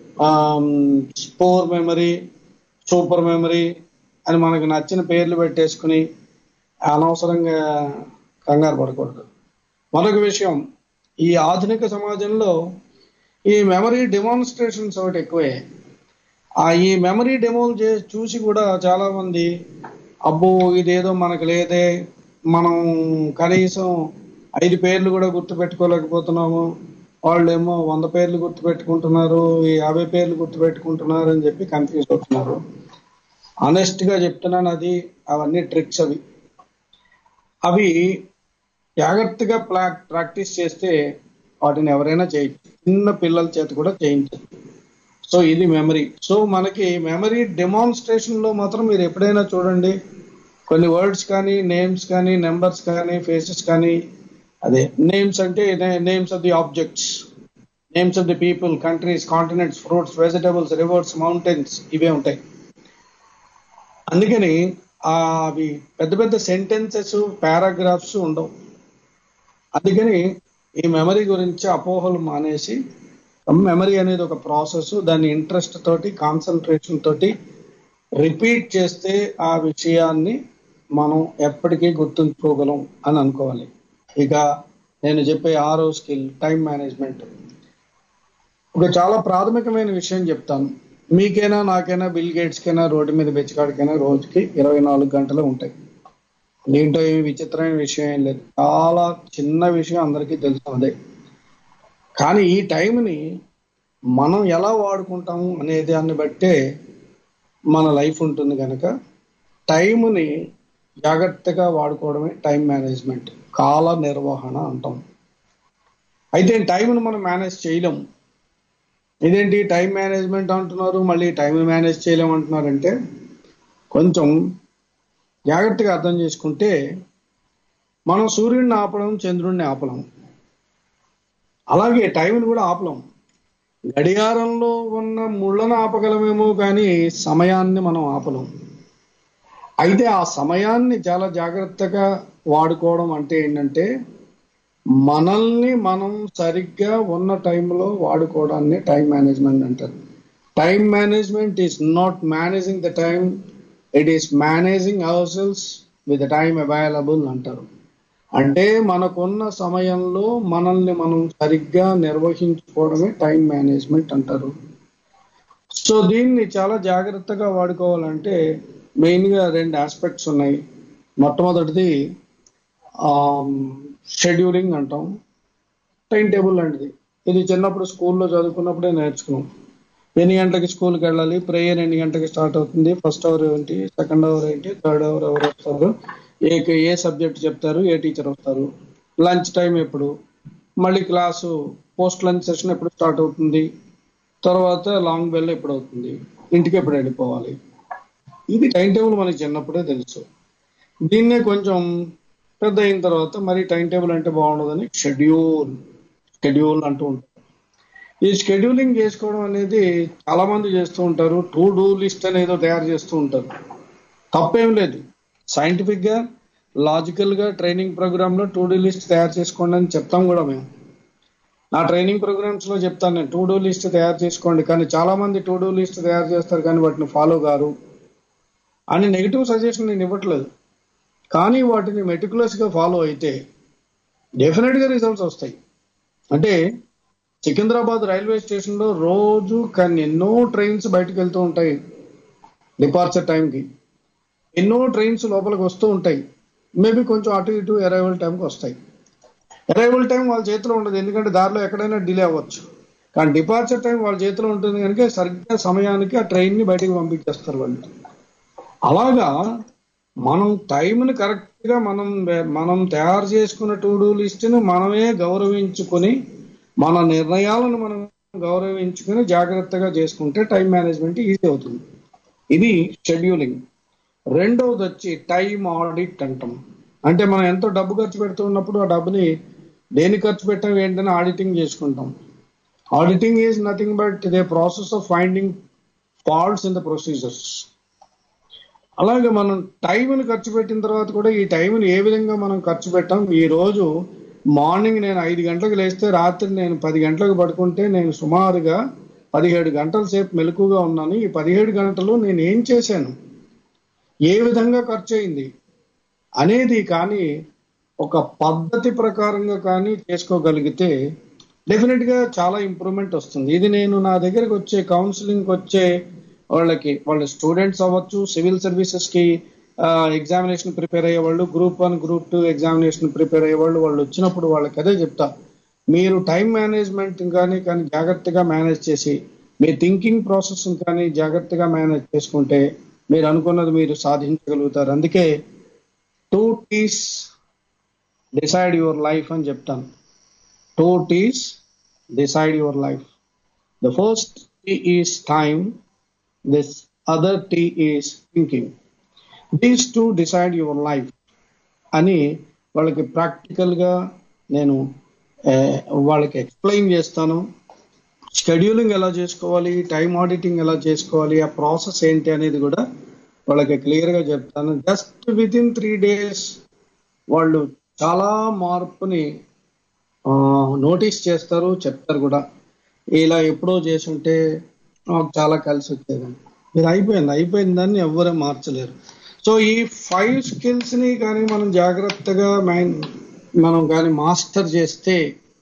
స్పోర్ మెమరీ సూపర్ మెమరీ అని మనకు నచ్చిన పేర్లు పెట్టేసుకుని అనవసరంగా కంగారు పడకూడదు మరొక విషయం ఈ ఆధునిక సమాజంలో ఈ మెమరీ డెమాన్స్ట్రేషన్స్ ఒకటి ఎక్కువే ఆ ఈ మెమరీ డెమోలు చే చూసి కూడా చాలా మంది అబ్బో ఇదేదో మనకు లేదే మనం కనీసం ఐదు పేర్లు కూడా గుర్తు పెట్టుకోలేకపోతున్నాము వాళ్ళేమో వంద పేర్లు గుర్తు పెట్టుకుంటున్నారు ఈ యాభై పేర్లు గుర్తు పెట్టుకుంటున్నారు అని చెప్పి కన్ఫ్యూజ్ అవుతున్నారు ఆనెస్ట్ గా చెప్తున్నాను అది అవన్నీ ట్రిక్స్ అవి అవి జాగ్రత్తగా ప్లా ప్రాక్టీస్ చేస్తే వాటిని ఎవరైనా చేయొచ్చు చిన్న పిల్లల చేత కూడా చేయించచ్చు సో ఇది మెమరీ సో మనకి మెమరీ డెమాన్స్ట్రేషన్ లో మాత్రం మీరు ఎప్పుడైనా చూడండి కొన్ని వర్డ్స్ కానీ నేమ్స్ కానీ నెంబర్స్ కానీ ఫేసెస్ కానీ అదే నేమ్స్ అంటే names of the objects names of the people countries continents fruits vegetables rivers mountains ఇవే ఉంటాయి అందుకని ఆ అవి పెద్ద పెద్ద సెంటెన్సెస్ పారాగ్రాఫ్స్ ఉండవు అందుకని ఈ మెమరీ గురించి అపోహలు మానేసి మెమరీ అనేది ఒక ప్రాసెస్ దాని ఇంట్రెస్ట్ తోటి కాన్సన్ట్రేషన్ తోటి రిపీట్ చేస్తే ఆ విషయాన్ని మనం ఎప్పటికీ గుర్తుంచుకోగలం అని అనుకోవాలి ఇక నేను చెప్పే ఆరో స్కిల్ టైం మేనేజ్మెంట్ ఒక చాలా ప్రాథమికమైన విషయం చెప్తాను మీకైనా నాకైనా బిల్ గేట్స్ కైనా రోడ్డు మీద బెచ్చగాడికైనా రోజుకి ఇరవై నాలుగు గంటలు ఉంటాయి దీంట్లో ఏమి విచిత్రమైన విషయం ఏం లేదు చాలా చిన్న విషయం అందరికీ తెలుసున్నదే కానీ ఈ టైంని మనం ఎలా వాడుకుంటాము అనే దాన్ని బట్టే మన లైఫ్ ఉంటుంది కనుక టైంని జాగ్రత్తగా వాడుకోవడమే టైం మేనేజ్మెంట్ కాల నిర్వహణ అంటాం అయితే టైంని మనం మేనేజ్ చేయలేం ఇదేంటి టైం మేనేజ్మెంట్ అంటున్నారు మళ్ళీ టైం మేనేజ్ చేయలేం అంటున్నారంటే కొంచెం జాగ్రత్తగా అర్థం చేసుకుంటే మనం సూర్యుడిని ఆపడం చంద్రుడిని ఆపలం అలాగే టైంని కూడా ఆపలేం గడియారంలో ఉన్న ముళ్ళను ఆపగలమేమో కానీ సమయాన్ని మనం ఆపలేం అయితే ఆ సమయాన్ని చాలా జాగ్రత్తగా వాడుకోవడం అంటే ఏంటంటే మనల్ని మనం సరిగ్గా ఉన్న టైంలో వాడుకోవడాన్ని టైం మేనేజ్మెంట్ అంటారు time management is not managing the time it is managing ourselves with time available అంటారు అంటే మనకున్న సమయంలో మనల్ని మనం సరిగ్గా నిర్వహించుకోవడమే టైం మేనేజ్మెంట్ అంటారు సో దీన్ని చాలా జాగ్రత్తగా వాడుకోవాలంటే మెయిన్ గా రెండు ఆస్పెక్ట్స్ ఉన్నాయి మొట్టమొదటిది షెడ్యూలింగ్ అంటాం టైం టేబుల్ లాంటిది ఇది చిన్నప్పుడు స్కూల్లో చదువుకున్నప్పుడే నేర్చుకున్నాం ఎన్ని గంటలకి స్కూల్కి వెళ్ళాలి ప్రేయర్ ఎన్ని గంటలకి స్టార్ట్ అవుతుంది ఫస్ట్ అవర్ ఏంటి సెకండ్ అవర్ ఏంటి థర్డ్ అవర్ ఎవరు వస్తారు ఏ ఏ సబ్జెక్ట్ చెప్తారు ఏ టీచర్ వస్తారు లంచ్ టైం ఎప్పుడు మళ్ళీ క్లాసు పోస్ట్ లంచ్ సెషన్ ఎప్పుడు స్టార్ట్ అవుతుంది తర్వాత లాంగ్ బెల్ ఎప్పుడు అవుతుంది ఇంటికి ఎప్పుడు వెళ్ళిపోవాలి ఇది టైం టేబుల్ మనకి చిన్నప్పుడే తెలుసు దీన్నే కొంచెం పెద్ద అయిన తర్వాత మరి టైం టేబుల్ అంటే బాగుండదని షెడ్యూల్ షెడ్యూల్ అంటూ ఉంటారు ఈ షెడ్యూలింగ్ చేసుకోవడం అనేది చాలా మంది చేస్తూ ఉంటారు టు డూ లిస్ట్ అనేదో తయారు చేస్తూ ఉంటారు తప్పేం లేదు సైంటిఫిక్ గా లాజికల్ గా ట్రైనింగ్ ప్రోగ్రామ్ లో టు డూ లిస్ట్ తయారు చేసుకోండి అని చెప్తాం కూడా మేము నా ట్రైనింగ్ ప్రోగ్రామ్స్ లో చెప్తాను నేను టు డూ లిస్ట్ తయారు చేసుకోండి కానీ చాలా మంది టు డూ లిస్ట్ తయారు చేస్తారు కానీ వాటిని ఫాలో గారు అని నెగిటివ్ సజెషన్ నేను ఇవ్వట్లేదు కానీ వాటిని మెటికులస్ గా ఫాలో అయితే డెఫినెట్ గా రిజల్ట్స్ వస్తాయి అంటే సికింద్రాబాద్ రైల్వే స్టేషన్ లో రోజు కానీ ఎన్నో ట్రైన్స్ బయటకు వెళ్తూ ఉంటాయి డిపార్చర్ టైంకి ఎన్నో ట్రైన్స్ లోపలికి వస్తూ ఉంటాయి మేబీ కొంచెం అటు ఇటు అరైవల్ టైంకి వస్తాయి అరైవల్ టైం వాళ్ళ చేతిలో ఉండదు ఎందుకంటే దారిలో ఎక్కడైనా డిలే అవ్వచ్చు కానీ డిపార్చర్ టైం వాళ్ళ చేతిలో ఉంటుంది కనుక సరిగ్గా సమయానికి ఆ ట్రైన్ ని బయటికి పంపించేస్తారు వాళ్ళు అలాగా మనం టైంని కరెక్ట్ గా మనం మనం తయారు చేసుకున్న టు డూ లిస్ట్ ని మనమే గౌరవించుకొని మన నిర్ణయాలను మనం గౌరవించుకొని జాగ్రత్తగా చేసుకుంటే టైం మేనేజ్మెంట్ ఈజీ అవుతుంది ఇది షెడ్యూలింగ్ రెండవది వచ్చి టైం ఆడిట్ అంటాం అంటే మనం ఎంతో డబ్బు ఖర్చు పెడుతూ ఉన్నప్పుడు ఆ డబ్బుని దేని ఖర్చు పెట్టాం ఏంటని ఆడిటింగ్ చేసుకుంటాం auditing is nothing but the process of finding faults in the procedures అలాగే మనం టైంని ఖర్చు పెట్టిన తర్వాత కూడా ఈ టైంని ఏ విధంగా మనం ఖర్చు పెట్టాం ఈ రోజు మార్నింగ్ నేను ఐదు గంటలకు లేస్తే రాత్రి నేను పది గంటలకు పడుకుంటే నేను సుమారుగా పదిహేడు గంటల సేపు మెలకుగా ఉన్నాను ఈ పదిహేడు గంటలు నేను ఏం చేశాను ఏ విధంగా ఖర్చు అయింది అనేది కానీ ఒక పద్ధతి ప్రకారంగా కానీ చేసుకోగలిగితే డెఫినెట్ గా చాలా ఇంప్రూవ్మెంట్ వస్తుంది ఇది నేను నా దగ్గరకు వచ్చే కౌన్సిలింగ్ వచ్చే వాళ్ళకి వాళ్ళ స్టూడెంట్స్ అవ్వచ్చు సివిల్ సర్వీసెస్ కి ఎగ్జామినేషన్ ప్రిపేర్ అయ్యే వాళ్ళు group one group two examination prepare అయ్యే వాళ్ళు వాళ్ళు వచ్చినప్పుడు వాళ్ళకి అదే చెప్తా మీరు టైం మేనేజ్మెంట్ కానీ కానీ జాగ్రత్తగా మేనేజ్ చేసి మీ థింకింగ్ ప్రాసెస్ కానీ జాగ్రత్తగా మేనేజ్ చేసుకుంటే మీరు అనుకున్నది మీరు సాధించగలుగుతారు అందుకే two T's decide your life అని చెప్తాను two T's decide your life the first T is time this other T is thinking these two decide your life అని వాళ్ళకి ప్రాక్టికల్ గా నేను ఆ, వాళ్ళకి ఎక్స్ప్లెయిన్ చేస్తాను షెడ్యూలింగ్ ఎలా చేసుకోవాలి టైం ఆడిటింగ్ ఎలా చేసుకోవాలి ఆ ప్రాసెస్ ఏంటి అనేది కూడా వాళ్ళకి క్లియర్ గా చెప్తాను just within three days వాళ్ళు చాలా మార్పుని నోటీస్ చేస్తారు చెప్తారు కూడా ఇలా ఎప్పుడో చేసుంటే నాకు చాలా కలిసి వచ్చేదండి ఇది అయిపోయింది అయిపోయిన దాన్ని ఎవ్వరూ మార్చలేరు సో ఈ ఫైవ్ స్కిల్స్ ని కానీ మనం జాగ్రత్తగా మైన్ మనం కానీ మాస్టర్ చేస్తే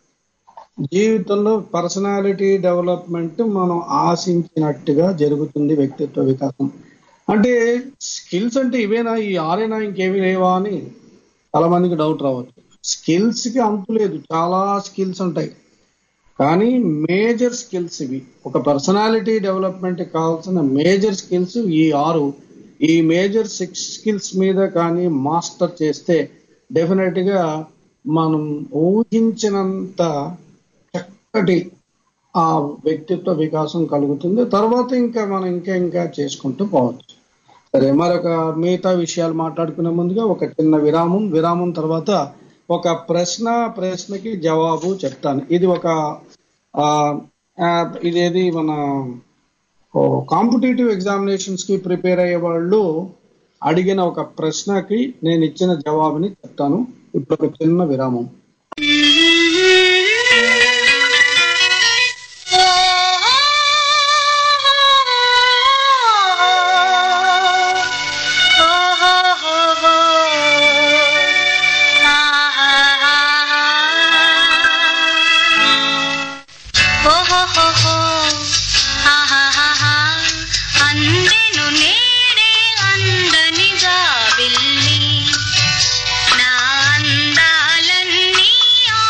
జీవితంలో పర్సనాలిటీ డెవలప్మెంట్ మనం ఆశించినట్టుగా జరుగుతుంది వ్యక్తిత్వ వికాసం అంటే స్కిల్స్ అంటే ఇవేనా ఈ ఆరేనా ఇంకేమి లేవా అని చాలా మందికి డౌట్ రావచ్చు స్కిల్స్ కి అంతు లేదు చాలా స్కిల్స్ ఉంటాయి కానీ మేజర్ స్కిల్స్ ఇవి ఒక పర్సనాలిటీ డెవలప్మెంట్ కావాల్సిన మేజర్ స్కిల్స్ ఈ ఆరు ఈ మేజర్ సిక్స్ స్కిల్స్ మీద కానీ మాస్టర్ చేస్తే డెఫినెట్ గా మనం ఊహించినంత చక్కటి ఆ వ్యక్తిత్వ వికాసం కలుగుతుంది తర్వాత ఇంకా మనం ఇంకా ఇంకా చేసుకుంటూ పోవచ్చు సరే మరొక మిగతా విషయాలు మాట్లాడుకునే ముందుగా ఒక చిన్న విరామం విరామం తర్వాత ఒక ప్రశ్న ప్రశ్నకి జవాబు చెప్తాను ఇది ఒక ఆ, ఆ, ఇదేది మన కాంపిటేటివ్ ఎగ్జామినేషన్స్ కి ప్రిపేర్ అయ్యే వాళ్ళు అడిగిన ఒక ప్రశ్నకి నేను ఇచ్చిన జవాబుని చెప్తాను ఇప్పుడు ఒక చిన్న విరామం అందెను నేడే అందనిగా వెళ్ళి నా అందాలన్నీ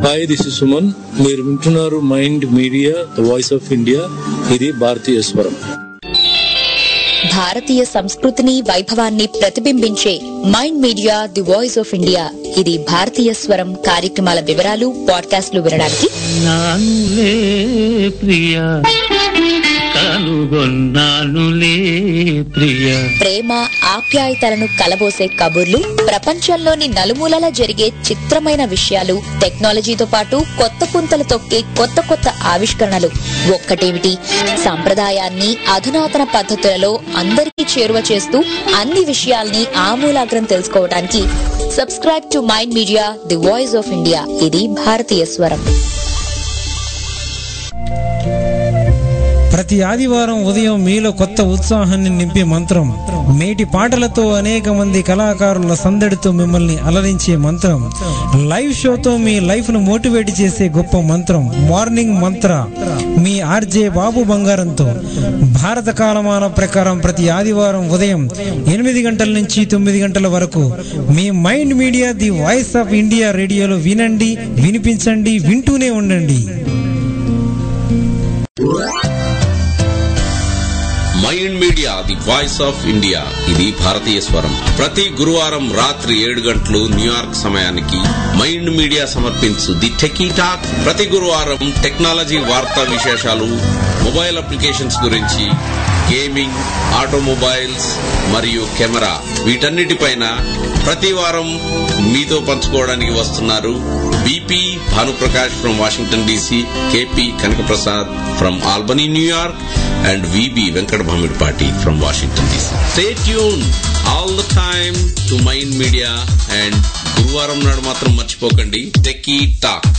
హాయ్ దిస్ ఇస్ సుమన్ మీరు వింటున్నారు Mind Media the voice of India ఇది భారతీయ స్వరం భారతీయ సంస్కృతిని వైభవాన్ని ప్రతిబింబించే Mind Media the voice of India ఇది భారతీయ స్వరం కార్యక్రమాల వివరాలు పాడ్కాస్ట్లు వినడానికి నానులే ప్రియ కనుగొన్నానులే ప్రియ ప్రేమ ఆప్యాయతలను కలబోసే కబుర్లు ప్రపంచంలోని నలుమూలల జరిగే చిత్రమైన విషయాలు టెక్నాలజీతో పాటు కొత్త పుంతలు తొక్కే కొత్త కొత్త ఆవిష్కరణలు ఒక్కటేమిటి సంప్రదాయాన్ని అధునాతన పద్ధతులలో అందరికీ చేరువ చేస్తూ అన్ని విషయాల్ని ఆమూలాగ్రం తెలుసుకోవడానికి subscribe to Mind Media the voice of India ఇది భారతీయ స్వరం ప్రతి ఆదివారం ఉదయం మీలో కొత్త ఉత్సాహాన్ని నింపే మంత్రం మేటి పాటలతో అనేక మంది కళాకారుల సందడితో మిమ్మల్ని అలరించే మంత్రం లైవ్ షోతో మీ లైఫ్ ను మోటివేట్ చేసే గొప్ప మంత్రం మార్నింగ్ మంత్ర మీ ఆర్జే బాబు బంగారంతో భారత కాలమాన ప్రకారం ప్రతి ఆదివారం ఉదయం ఎనిమిది గంటల నుంచి తొమ్మిది గంటల వరకు మీ Mind Media the voice of India రేడియోలో వినండి వినిపించండి వింటూనే ఉండండి Mind Media the voice of India ఇది భారతీయ స్వరం ప్రతి గురువారం రాత్రి ఏడు గంటలు న్యూయార్క్ సమయానికి మైండ్ మీడియా సమర్పించు ది టెకీ టాక్ ప్రతి గురువారం టెక్నాలజీ వార్తా విశేషాలు మొబైల్ అప్లికేషన్స్ గురించి గేమింగ్ ఆటోమొబైల్స్ మరియు కెమెరా వీటన్నిటిపైన ప్రతి వారం మీతో పంచుకోవడానికి వస్తున్నారు BP Bhanuprakash from Washington DC KP Kanakaprasad from Albany New York and VB Venkata Bhamidipati from Washington DC stay tune all the time to Mind Media and గురువారం నాడు మాత్రం మర్చిపోకండి టెకీ టాక్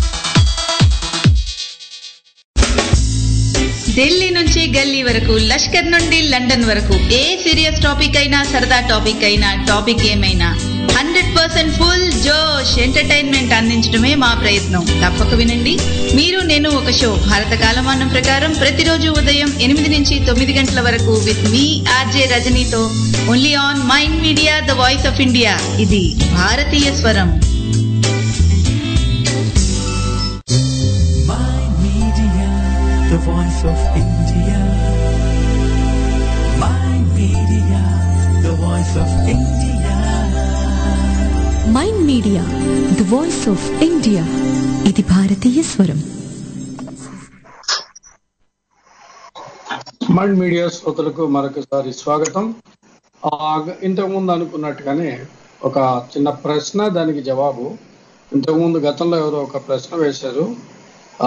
ఢిల్లీ నుంచి గల్లీ వరకు లష్కర్ నుండి లండన్ వరకు ఏ సీరియస్ టాపిక్ అయినా సరదా టాపిక్ అయినా టాపిక్ ఏమైనా హండ్రెడ్ పర్సెంట్ ఫుల్ జోష్ ఎంటర్టైన్మెంట్ అందించడమే మా ప్రయత్నం తప్పక వినండి మీరు నేను ఒక షో భారత కాలమానం ప్రకారం ప్రతిరోజు ఉదయం ఎనిమిది నుంచి తొమ్మిది గంటల వరకు విత్ మీ ఆర్జే రజనీతో only on Mind Media the voice of India ఇది భారతీయ స్వరం the voice of India. My media, the voice of India. Mind Media the voice of India ఇది భారతీయ స్వరం మైండ్ మీడియా శ్రోతలకు మరొకసారి స్వాగతం ఆ, ఇంతకుముందు అనుకున్నట్టుగానే ఒక చిన్న ప్రశ్న దానికి జవాబు ఇంతకుముందు గతంలో ఎవరో ఒక ప్రశ్న వేశారు ఆ,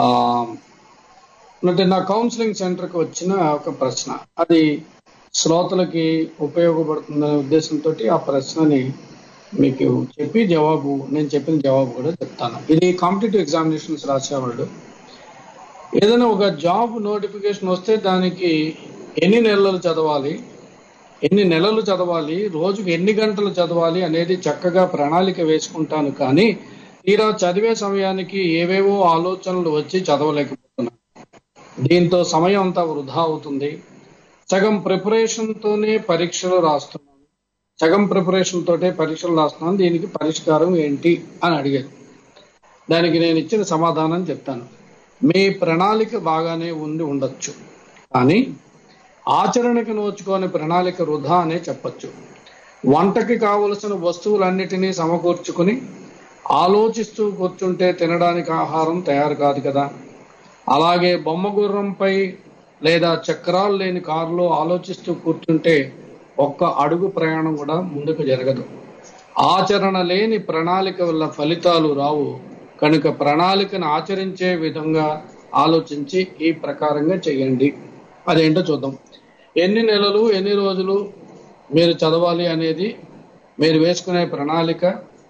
అంటే నా కౌన్సిలింగ్ సెంటర్కి వచ్చిన ఒక ప్రశ్న అది శ్రోతలకి ఉపయోగపడుతుందనే ఉద్దేశంతో ఆ ప్రశ్నని మీకు చెప్పి జవాబు నేను చెప్పిన జవాబు కూడా చెప్తాను ఇది కాంపిటేటివ్ ఎగ్జామినేషన్స్ రాసేవాళ్ళు ఏదైనా ఒక జాబ్ నోటిఫికేషన్ వస్తే దానికి ఎన్ని నెలలు చదవాలి ఎన్ని నెలలు చదవాలి రోజుకు ఎన్ని గంటలు చదవాలి అనేది చక్కగా ప్రణాళిక వేసుకుంటాను కానీ తీరా చదివే సమయానికి ఏవేవో ఆలోచనలు వచ్చి చదవలేకపోతున్నాను దీంతో సమయం అంతా వృధా అవుతుంది సగం ప్రిపరేషన్ తోనే పరీక్షలు రాస్తున్నాను సగం ప్రిపరేషన్ తోటే పరీక్షలు రాస్తున్నాను దీనికి పరిష్కారం ఏంటి అని అడిగారు దానికి నేను ఇచ్చిన సమాధానం చెప్తాను మీ ప్రణాళిక బాగానే ఉండి ఉండొచ్చు కానీ ఆచరణకు నోచుకోని ప్రణాళిక వృధా అనే చెప్పొచ్చు వంటకి కావలసిన వస్తువులన్నిటినీ సమకూర్చుకుని ఆలోచిస్తూ కూర్చుంటే తినడానికి ఆహారం తయారు కాదు కదా అలాగే బొమ్మ గుర్రంపై లేదా చక్రాలు లేని కారులో ఆలోచిస్తూ కూర్చుంటే ఒక్క అడుగు ప్రయాణం కూడా ముందుకు జరగదు ఆచరణ లేని ప్రణాళిక వల్ల ఫలితాలు రావు కనుక ప్రణాళికను ఆచరించే విధంగా ఆలోచించి ఈ ప్రకారంగా చేయండి అదేంటో చూద్దాం ఎన్ని నెలలు ఎన్ని రోజులు మీరు చదవాలి అనేది మీరు వేసుకునే ప్రణాళిక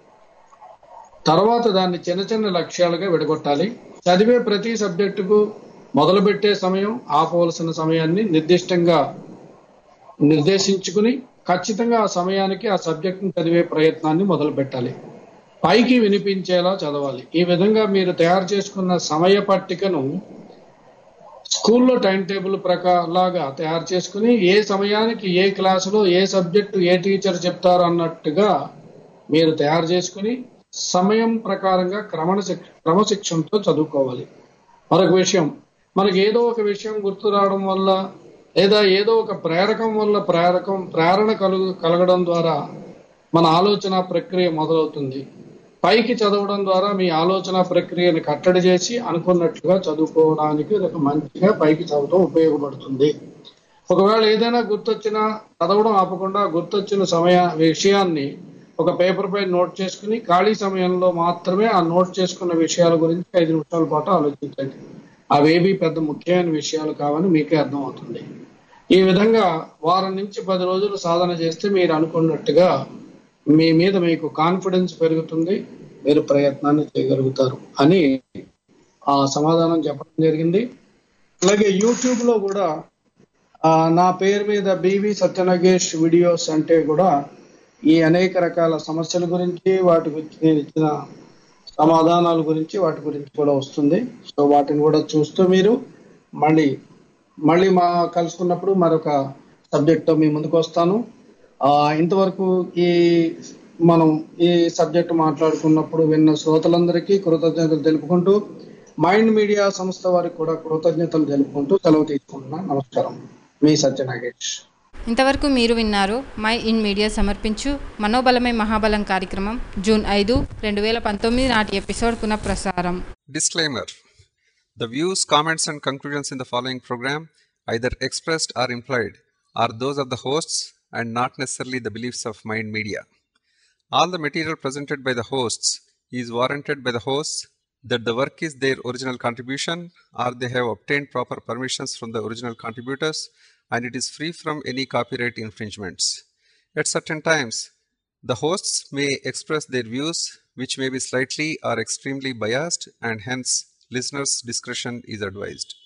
తర్వాత దాన్ని చిన్న చిన్న లక్ష్యాలుగా విడగొట్టాలి చదివే ప్రతి సబ్జెక్టుకు మొదలుపెట్టే సమయం ఆపవలసిన సమయాన్ని నిర్దిష్టంగా నిర్దేశించుకుని ఖచ్చితంగా ఆ సమయానికి ఆ సబ్జెక్ట్ని చదివే ప్రయత్నాన్ని మొదలు పెట్టాలి పైకి వినిపించేలా చదవాలి ఈ విధంగా మీరు తయారు చేసుకున్న సమయ పట్టికను స్కూల్లో టైం టేబుల్ ప్రకారంలాగా తయారు చేసుకుని ఏ సమయానికి ఏ క్లాసులో ఏ సబ్జెక్టు ఏ టీచర్ చెప్తారు అన్నట్టుగా మీరు తయారు చేసుకుని సమయం ప్రకారంగా క్రమశిక్ష క్రమశిక్షణతో చదువుకోవాలి మరొక విషయం మనకి ఏదో ఒక విషయం గుర్తు రావడం వల్ల లేదా ఏదో ఒక ప్రేరకం వల్ల ప్రేరకం ప్రేరణ కలుగు కలగడం ద్వారా మన ఆలోచన ప్రక్రియ మొదలవుతుంది పైకి చదవడం ద్వారా మీ ఆలోచన ప్రక్రియను కట్టడి చేసి అనుకున్నట్లుగా చదువుకోవడానికి ఇది ఒక మంచిగా పైకి చదవడం ఉపయోగపడుతుంది ఒకవేళ ఏదైనా గుర్తొచ్చినా చదవడం ఆపకుండా గుర్తొచ్చిన సమయ విషయాన్ని ఒక పేపర్ పై నోట్ చేసుకుని ఖాళీ సమయంలో మాత్రమే ఆ నోట్ చేసుకున్న విషయాల గురించి ఐదు నిమిషాల పాటు ఆలోచించండి అవేవి పెద్ద ముఖ్యమైన విషయాలు కావని మీకే అర్థమవుతుంది ఈ విధంగా వారం నుంచి పది రోజులు సాధన చేస్తే మీరు అనుకున్నట్టుగా మీ మీద మీకు కాన్ఫిడెన్స్ పెరుగుతుంది మీరు ప్రయత్నాన్ని చేయగలుగుతారు అని ఆ సమాధానం చెప్పడం జరిగింది అలాగే యూట్యూబ్ లో కూడా ఆ, నా పేరు మీద బివి సత్యనగేష్ వీడియోస్ అంటే కూడా ఈ అనేక రకాల సమస్యల గురించి వాటి గురించి నేను ఇచ్చిన సమాధానాల గురించి వాటి గురించి కూడా వస్తుంది సో వాటిని కూడా చూస్తూ మీరు మళ్ళీ మళ్ళీ మా కలుసుకున్నప్పుడు మరొక సబ్జెక్ట్ తో మీ ముందుకు వస్తాను ఆ ఇంతవరకు ఈ మనం ఈ సబ్జెక్ట్ మాట్లాడుకున్నప్పుడు విన్న శ్రోతలందరికీ కృతజ్ఞతలు తెలుపుకుంటూ మైండ్ మీడియా సంస్థ వారికి కూడా కృతజ్ఞతలు తెలుపుకుంటూ సెలవు తీసుకుంటున్నాను నమస్కారం మీ సత్యనాగేష్ ఇంతవరకు మీరు విన్నారు మై ఇన్ మీడియా సమర్పించు మనోబలమే మహాబలం కార్యక్రమం జూన్ ఐదు రెండు వేల పంతొమ్మిది నాటి ఎపిసోడ్ పునఃప్రసారం Disclaimer The views, comments, and conclusions in the following program, either expressed or implied, are those of the hosts and not necessarily the beliefs of Mind Media. All the material presented by the hosts is warranted by the hosts that the work is their original contribution or they have obtained proper permissions from the original contributors and it is free from any copyright infringements. At certain times, the hosts may express their views, which may be slightly or extremely biased, and hence listeners' discretion is advised.